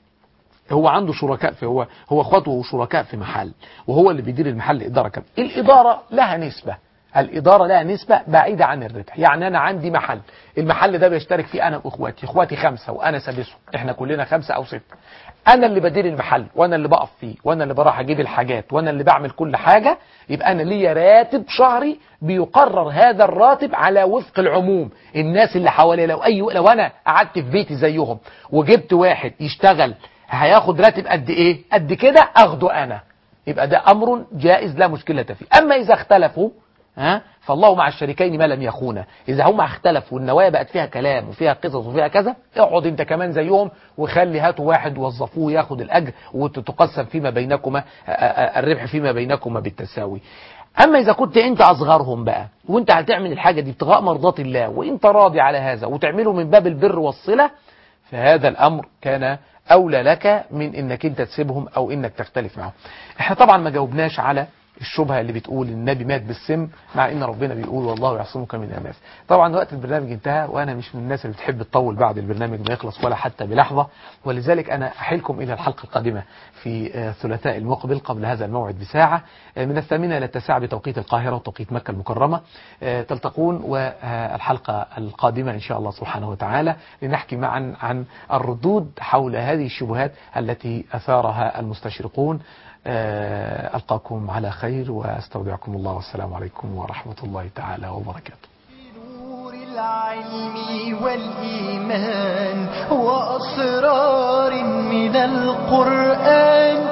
C: هو عنده شركاء في هو هو اخواته شركاء في محل وهو اللي بيدير المحل اداره كامله الاداره لها نسبه الإدارة لها نسبة بعيدة عن الربح يعني أنا عندي محل المحل ده بيشترك فيه أنا وإخواتي إخواتي خمسة وأنا سادسهم إحنا كلنا خمسة أو ستة أنا اللي بدير المحل وأنا اللي بقف فيه وأنا اللي بروح أجيب الحاجات وأنا اللي بعمل كل حاجة يبقى أنا ليا راتب شهري بيقرر هذا الراتب على وفق العموم الناس اللي حواليا لو أي لو أنا قعدت في بيتي زيهم وجبت واحد يشتغل هياخد راتب قد إيه قد كده أخده أنا يبقى ده أمر جائز لا مشكلة فيه أما إذا اختلفوا ها فالله مع الشريكين ما لم يخونا إذا هم اختلفوا والنوايا بقت فيها كلام وفيها قصص وفيها كذا اقعد انت كمان زيهم وخلي هاتوا واحد وظفوه ياخد الأجر وتتقسم فيما بينكما الربح فيما بينكما بالتساوي أما إذا كنت أنت أصغرهم بقى وأنت هتعمل الحاجة دي ابتغاء مرضات الله وأنت راضي على هذا وتعمله من باب البر والصلة فهذا الأمر كان أولى لك من إنك أنت تسيبهم أو إنك تختلف معهم احنا طبعا ما جاوبناش على الشبهة اللي بتقول النبي مات بالسم مع ان ربنا بيقول والله يعصمك من الناس طبعا وقت البرنامج انتهى وانا مش من الناس اللي بتحب تطول بعد البرنامج ما يخلص ولا حتى بلحظة ولذلك انا احيلكم الى الحلقة القادمة في الثلاثاء المقبل قبل هذا الموعد بساعة من الثامنة الى التاسعة بتوقيت القاهرة وتوقيت مكة المكرمة تلتقون والحلقة القادمة ان شاء الله سبحانه وتعالى لنحكي معا عن الردود حول هذه الشبهات التي اثارها المستشرقون ألقاكم على خير وأستودعكم الله والسلام عليكم ورحمة الله تعالى وبركاته
B: بنور العلم والإيمان وأسرار من القرآن